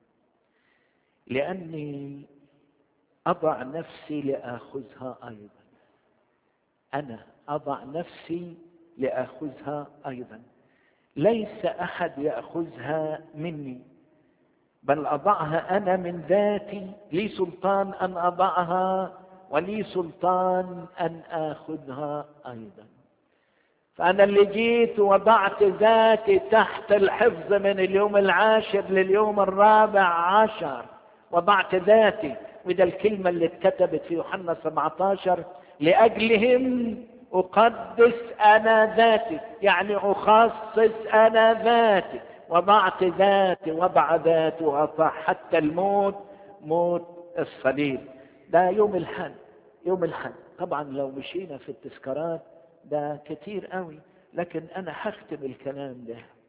لاني اضع نفسي لاخذها ايضا انا اضع نفسي لاخذها ايضا ليس احد ياخذها مني بل اضعها انا من ذاتي لي سلطان ان اضعها ولي سلطان ان اخذها ايضا فانا اللي جيت وضعت ذاتي تحت الحفظ من اليوم العاشر لليوم الرابع عشر وضعت ذاتي وده الكلمة اللي اتكتبت في يوحنا 17 لأجلهم أقدس أنا ذاتي يعني أخصص أنا ذاتي وضعت ذاتي وضع ذاتي وأطاع حتى الموت موت الصليب ده يوم الحد يوم الحد طبعا لو مشينا في التذكارات ده كتير قوي لكن أنا هختم الكلام ده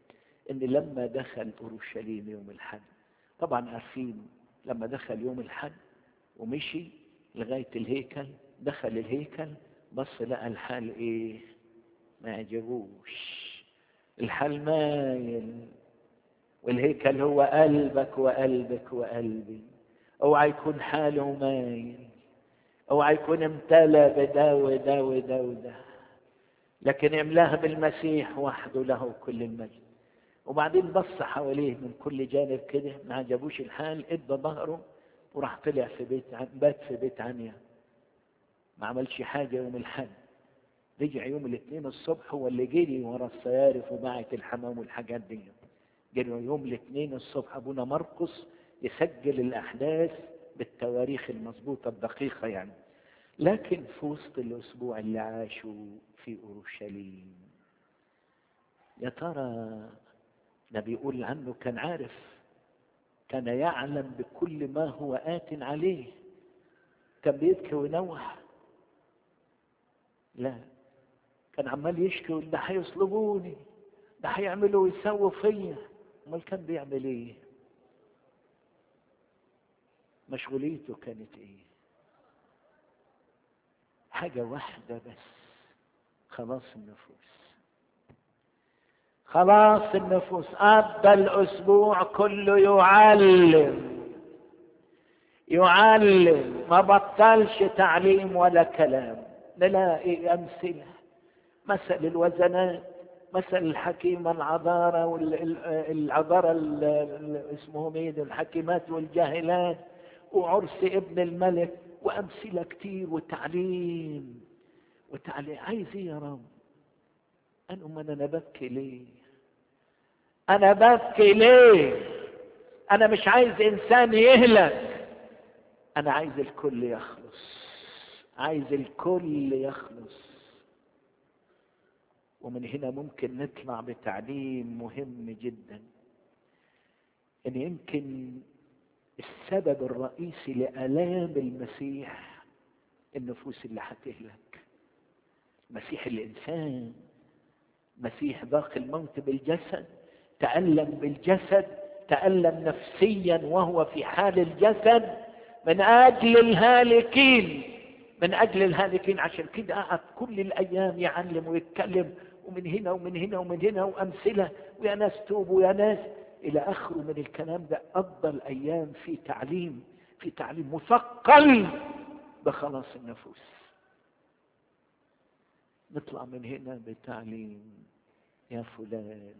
ان لما دخل اورشليم يوم الحد طبعا عارفين لما دخل يوم الحد ومشي لغايه الهيكل دخل الهيكل بص لقى الحال ايه ما عجبوش الحال مايل والهيكل هو قلبك وقلبك وقلبي اوعى يكون حاله مايل اوعى يكون امتلى بده وده وده وده لكن املاها بالمسيح وحده له كل المجد وبعدين بص حواليه من كل جانب كده ما عجبوش الحال ادى ظهره وراح طلع في بيت بات في بيت عنيا ما عملش حاجه يوم الحد رجع يوم الاثنين الصبح هو اللي جري ورا الصيارف وباعت الحمام والحاجات دي جري يوم الاثنين الصبح ابونا مرقس يسجل الاحداث بالتواريخ المضبوطه الدقيقه يعني لكن في وسط الاسبوع اللي عاشوا في اورشليم يا ترى ده بيقول عنه كان عارف كان يعلم بكل ما هو آت عليه كان بيبكي وينوح لا كان عمال يشكي ويقول ده هيصلبوني ده هيعملوا ويسووا فيا امال كان بيعمل ايه مشغوليته كانت ايه حاجة واحدة بس خلاص النفوس خلاص النفوس قضى الاسبوع كله يعلم يعلم ما بطلش تعليم ولا كلام نلاقي امثله مثل الوزنات مثل الحكيمة العذارة والعذارة اسمهم ايه الحكيمات والجاهلات وعرس ابن الملك وامثلة كتير وتعليم وتعليم عايز ايه يا رب انا أم انا ببكي ليه انا ببكي ليه انا مش عايز انسان يهلك انا عايز الكل يخلص عايز الكل يخلص ومن هنا ممكن نطلع بتعليم مهم جدا ان يمكن السبب الرئيسي لآلام المسيح النفوس اللي هتهلك مسيح الإنسان مسيح ذاق الموت بالجسد تألم بالجسد تألم نفسيا وهو في حال الجسد من أجل الهالكين من أجل الهالكين عشان كده قعد كل الأيام يعلم ويتكلم ومن هنا ومن هنا ومن هنا وأمثلة ويا ناس توبوا يا ناس إلى آخره من الكلام ده قضى الأيام في تعليم في تعليم مثقل بخلاص النفوس نطلع من هنا بتعليم يا فلان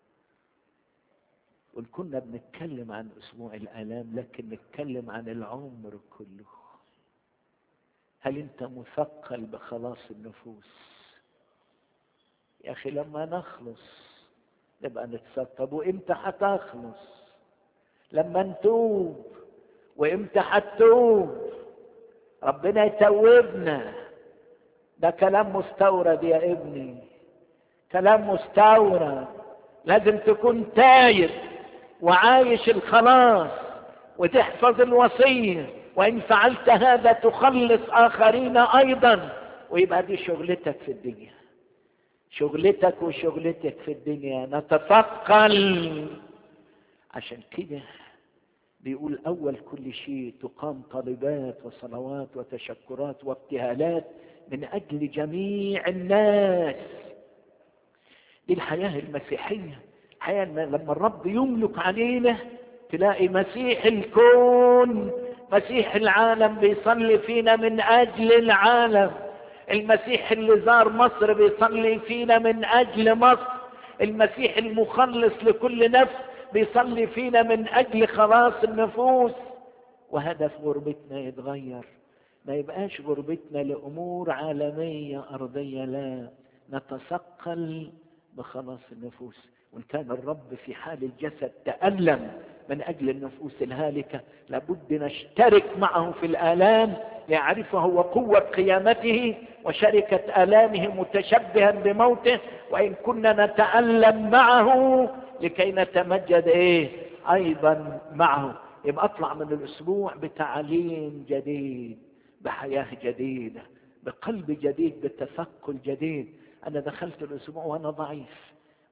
وإن كنا بنتكلم عن أسبوع الآلام لكن نتكلم عن العمر كله هل أنت مثقل بخلاص النفوس يا أخي لما نخلص نبقى نتسطب وإمتى هتخلص لما نتوب وإمتى هتتوب ربنا يتوبنا ده كلام مستورد يا ابني كلام مستورد لازم تكون تايب وعايش الخلاص وتحفظ الوصية وإن فعلت هذا تخلص آخرين أيضا ويبقى دي شغلتك في الدنيا شغلتك وشغلتك في الدنيا نتثقل عشان كده بيقول أول كل شيء تقام طالبات وصلوات وتشكرات وابتهالات من أجل جميع الناس دي الحياة المسيحية الحياة لما الرب يملك علينا تلاقي مسيح الكون مسيح العالم بيصلي فينا من أجل العالم المسيح اللي زار مصر بيصلي فينا من أجل مصر المسيح المخلص لكل نفس بيصلي فينا من أجل خلاص النفوس وهدف غربتنا يتغير ما يبقاش غربتنا لأمور عالمية أرضية لا نتثقل بخلاص النفوس وإن كان الرب في حال الجسد تألم من أجل النفوس الهالكة لابد نشترك معه في الآلام ليعرفه وقوة قيامته وشركة آلامه متشبها بموته وإن كنا نتألم معه لكي نتمجد إيه أيضا معه يبقى أطلع من الأسبوع بتعليم جديد بحياة جديدة بقلب جديد بتثقل جديد أنا دخلت الأسبوع وأنا ضعيف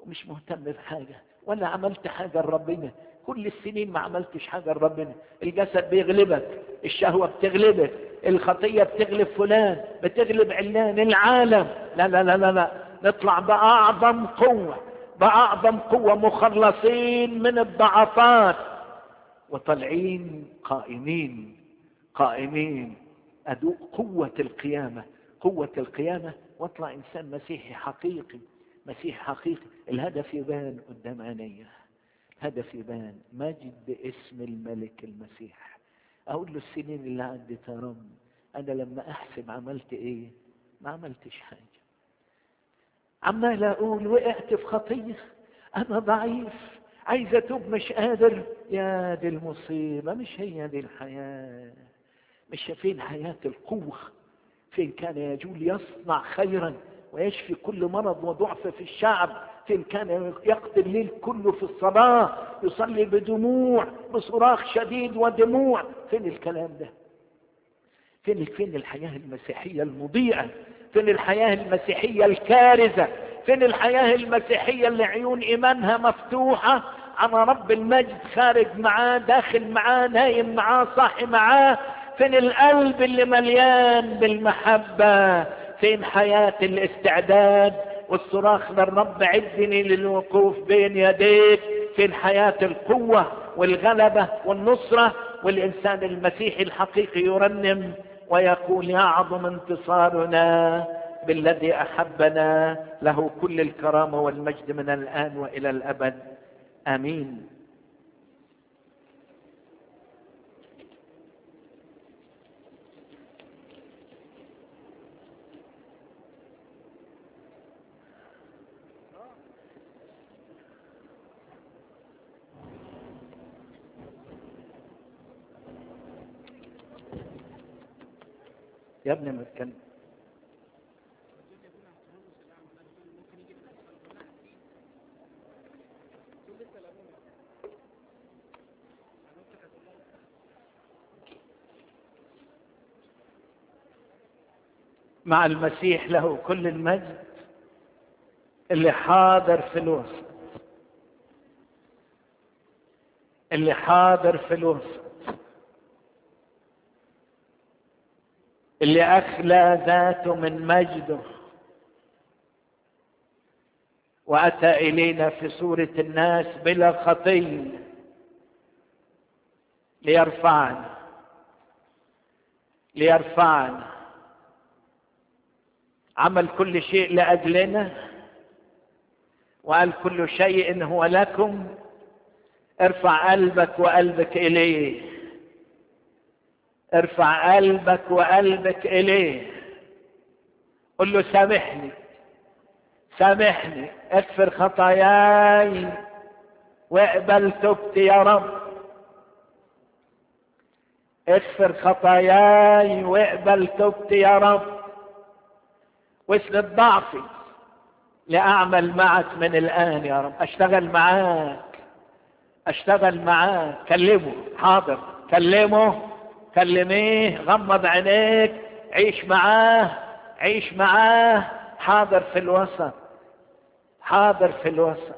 ومش مهتم بحاجة ولا عملت حاجة لربنا كل السنين ما عملتش حاجة لربنا الجسد بيغلبك الشهوة بتغلبك الخطية بتغلب فلان بتغلب علان العالم لا لا لا لا, لا. نطلع بأعظم قوة بأعظم قوة مخلصين من الضعفات وطالعين قائمين قائمين أدوق قوة القيامة قوة القيامة واطلع إنسان مسيحي حقيقي مسيح حقيقي الهدف يبان قدام عينيه هدف يبان مجد باسم الملك المسيح اقول له السنين اللي عدت يا رب انا لما احسب عملت ايه ما عملتش حاجه عمال اقول وقعت في خطيه انا ضعيف عايز اتوب مش قادر يا دي المصيبه مش هي دي الحياه مش فين حياه القوه فين كان يجول يصنع خيرا ويشفي كل مرض وضعف في الشعب فين كان يقضي الليل كله في الصلاة يصلي بدموع بصراخ شديد ودموع فين الكلام ده فين فين الحياة المسيحية المضيئة فين الحياة المسيحية الكارثة فين الحياة المسيحية اللي عيون إيمانها مفتوحة على رب المجد خارج معاه داخل معاه نايم معاه صاحي معاه فين القلب اللي مليان بالمحبة فين حياة الاستعداد والصراخ للرب عدني للوقوف بين يديك فين حياة القوة والغلبة والنصرة والإنسان المسيحي الحقيقي يرنم ويقول يعظم انتصارنا بالذي أحبنا له كل الكرامة والمجد من الآن وإلى الأبد آمين يا ابني ما تتكلم مع المسيح له كل المجد اللي حاضر في الوسط اللي حاضر في الوسط اللي أخلى ذاته من مجده وأتى إلينا في صورة الناس بلا خطية ليرفعنا ليرفعنا عمل كل شيء لأجلنا وقال كل شيء هو لكم ارفع قلبك وقلبك إليه ارفع قلبك وقلبك إليه قل له سامحني سامحني اغفر خطاياي واقبل توبتي يا رب اغفر خطاياي واقبل توبتي يا رب واسند ضعفي لأعمل معك من الآن يا رب أشتغل معاك أشتغل معاك كلمه حاضر كلمه كلميه غمض عينيك عيش معاه عيش معاه حاضر في الوسط حاضر في الوسط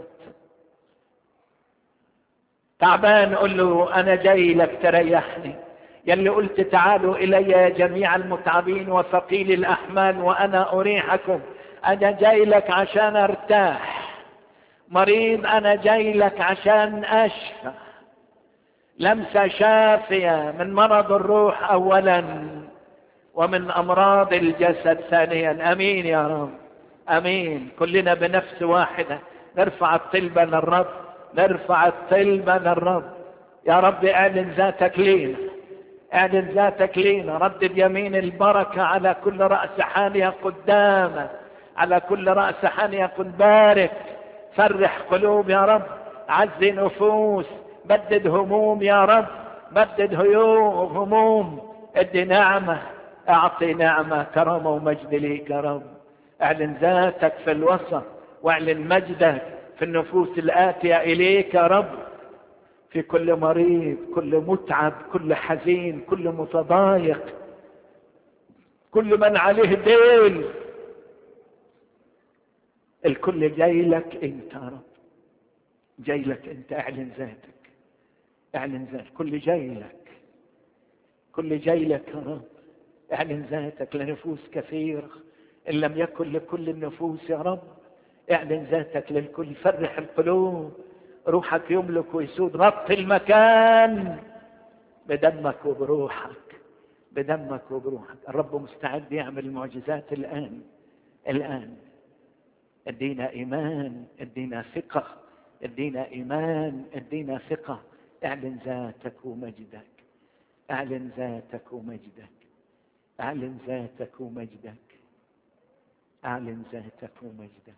تعبان قل له انا جاي لك تريحني يلي قلت تعالوا الي يا جميع المتعبين وثقيل الاحمال وانا اريحكم انا جاي لك عشان ارتاح مريض انا جاي لك عشان اشفى لمسه شافيه من مرض الروح اولا ومن امراض الجسد ثانيا امين يا رب امين كلنا بنفس واحده نرفع الطلبه للرب نرفع الطلبه للرب يا رب اعلن ذاتك لينا اعلن ذاتك لينا ردد يمين البركه على كل راس حانيه قدامك على كل راس حانيه قد بارك فرح قلوب يا رب عزي نفوس بدد هموم يا رب بدد هيوم هموم ادي نعمة اعطي نعمة كرامة ومجد ليك يا رب اعلن ذاتك في الوسط واعلن مجدك في النفوس الآتية إليك يا رب في كل مريض كل متعب كل حزين كل متضايق كل من عليه دين الكل جاي لك انت يا رب جاي لك انت اعلن ذاتك اعلن ذاتك كل جاي لك كل جاي لك يا رب اعلن ذاتك لنفوس كثيرة ان لم يكن لكل النفوس يا رب اعلن ذاتك للكل فرح القلوب روحك يملك ويسود غطي المكان بدمك وبروحك بدمك وبروحك الرب مستعد يعمل المعجزات الآن الآن ادينا إيمان ادينا ثقة ادينا إيمان ادينا ثقة اعلن ذاتك ومجدك اعلن ذاتك ومجدك اعلن ذاتك ومجدك اعلن ذاتك ومجدك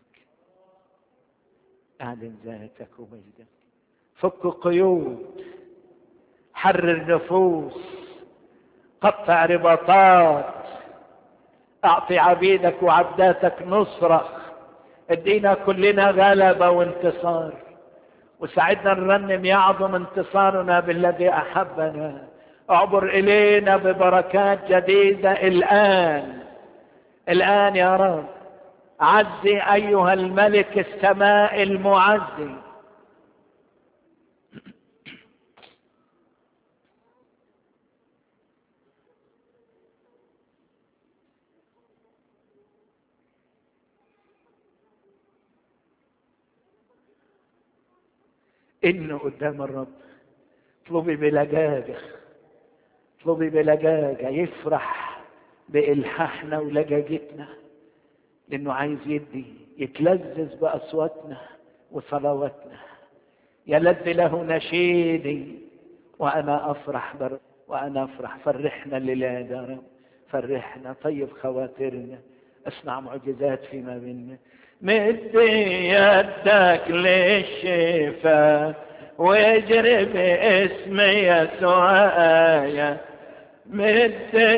اعلن ذاتك ومجدك فك قيود حرر نفوس قطع رباطات اعطي عبيدك وعبداتك نصره ادينا كلنا غلبه وانتصار وساعدنا نرنم يعظم انتصارنا بالذي احبنا اعبر الينا ببركات جديده الان الان يا رب عزي ايها الملك السماء المعزي إنه قدام الرب اطلبي بلجاجة اطلبي بلجاجة يفرح بإلحاحنا ولجاجتنا لأنه عايز يدي يتلذذ بأصواتنا وصلواتنا يلذ له نشيدي وأنا أفرح بر وأنا أفرح فرحنا الليلة يا رب فرحنا طيب خواطرنا اصنع معجزات فيما بيننا مد يدك للشفاء واجري باسم يسوع آية مد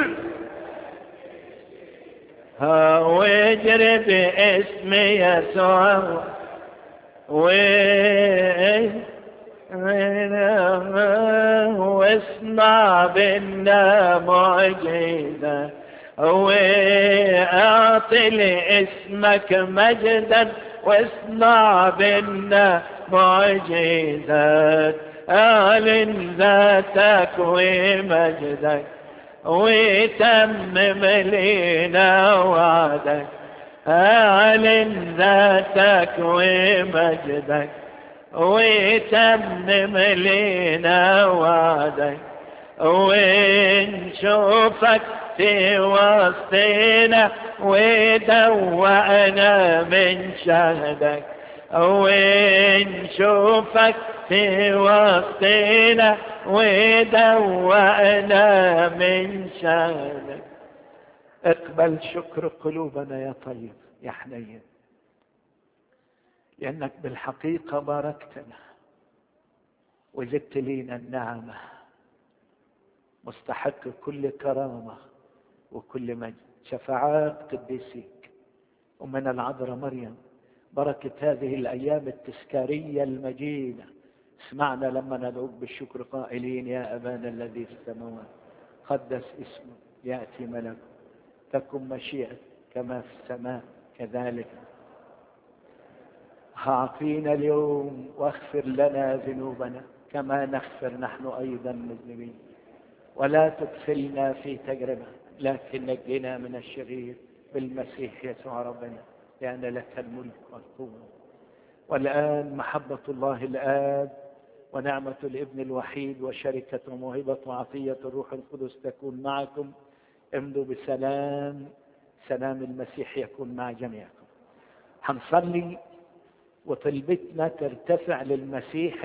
ها واجري باسم يسوع و واصنع بنا معجزه واعطي لاسمك مجدا واصنع بنا معجزات اعلن ذاتك ومجدك وتمم لنا وعدك اعلن ذاتك ومجدك وتمم لنا وعدك ونشوفك في وسطنا ودوأنا من شهدك ونشوفك في وسطنا ودوأنا من شهدك اقبل شكر قلوبنا يا طيب يا حنين لأنك بالحقيقة باركتنا وزدت لينا النعمة مستحق كل كرامة وكل مجد شفاعات قديسيك ومن العذراء مريم بركة هذه الأيام التذكارية المجيدة اسمعنا لما ندعوك بالشكر قائلين يا أبانا الذي في السماوات قدس اسمك يأتي ملكك تكن مشيئتك كما في السماء كذلك أعطينا اليوم واغفر لنا ذنوبنا كما نغفر نحن أيضا مذنبين ولا تدخلنا في تجربة لكن نجنا من الشرير بالمسيح يسوع ربنا لأن لك الملك والقوة والآن محبة الله الآب ونعمة الابن الوحيد وشركة وموهبة وعطية الروح القدس تكون معكم امضوا بسلام سلام المسيح يكون مع جميعكم هنصلي وطلبتنا ترتفع للمسيح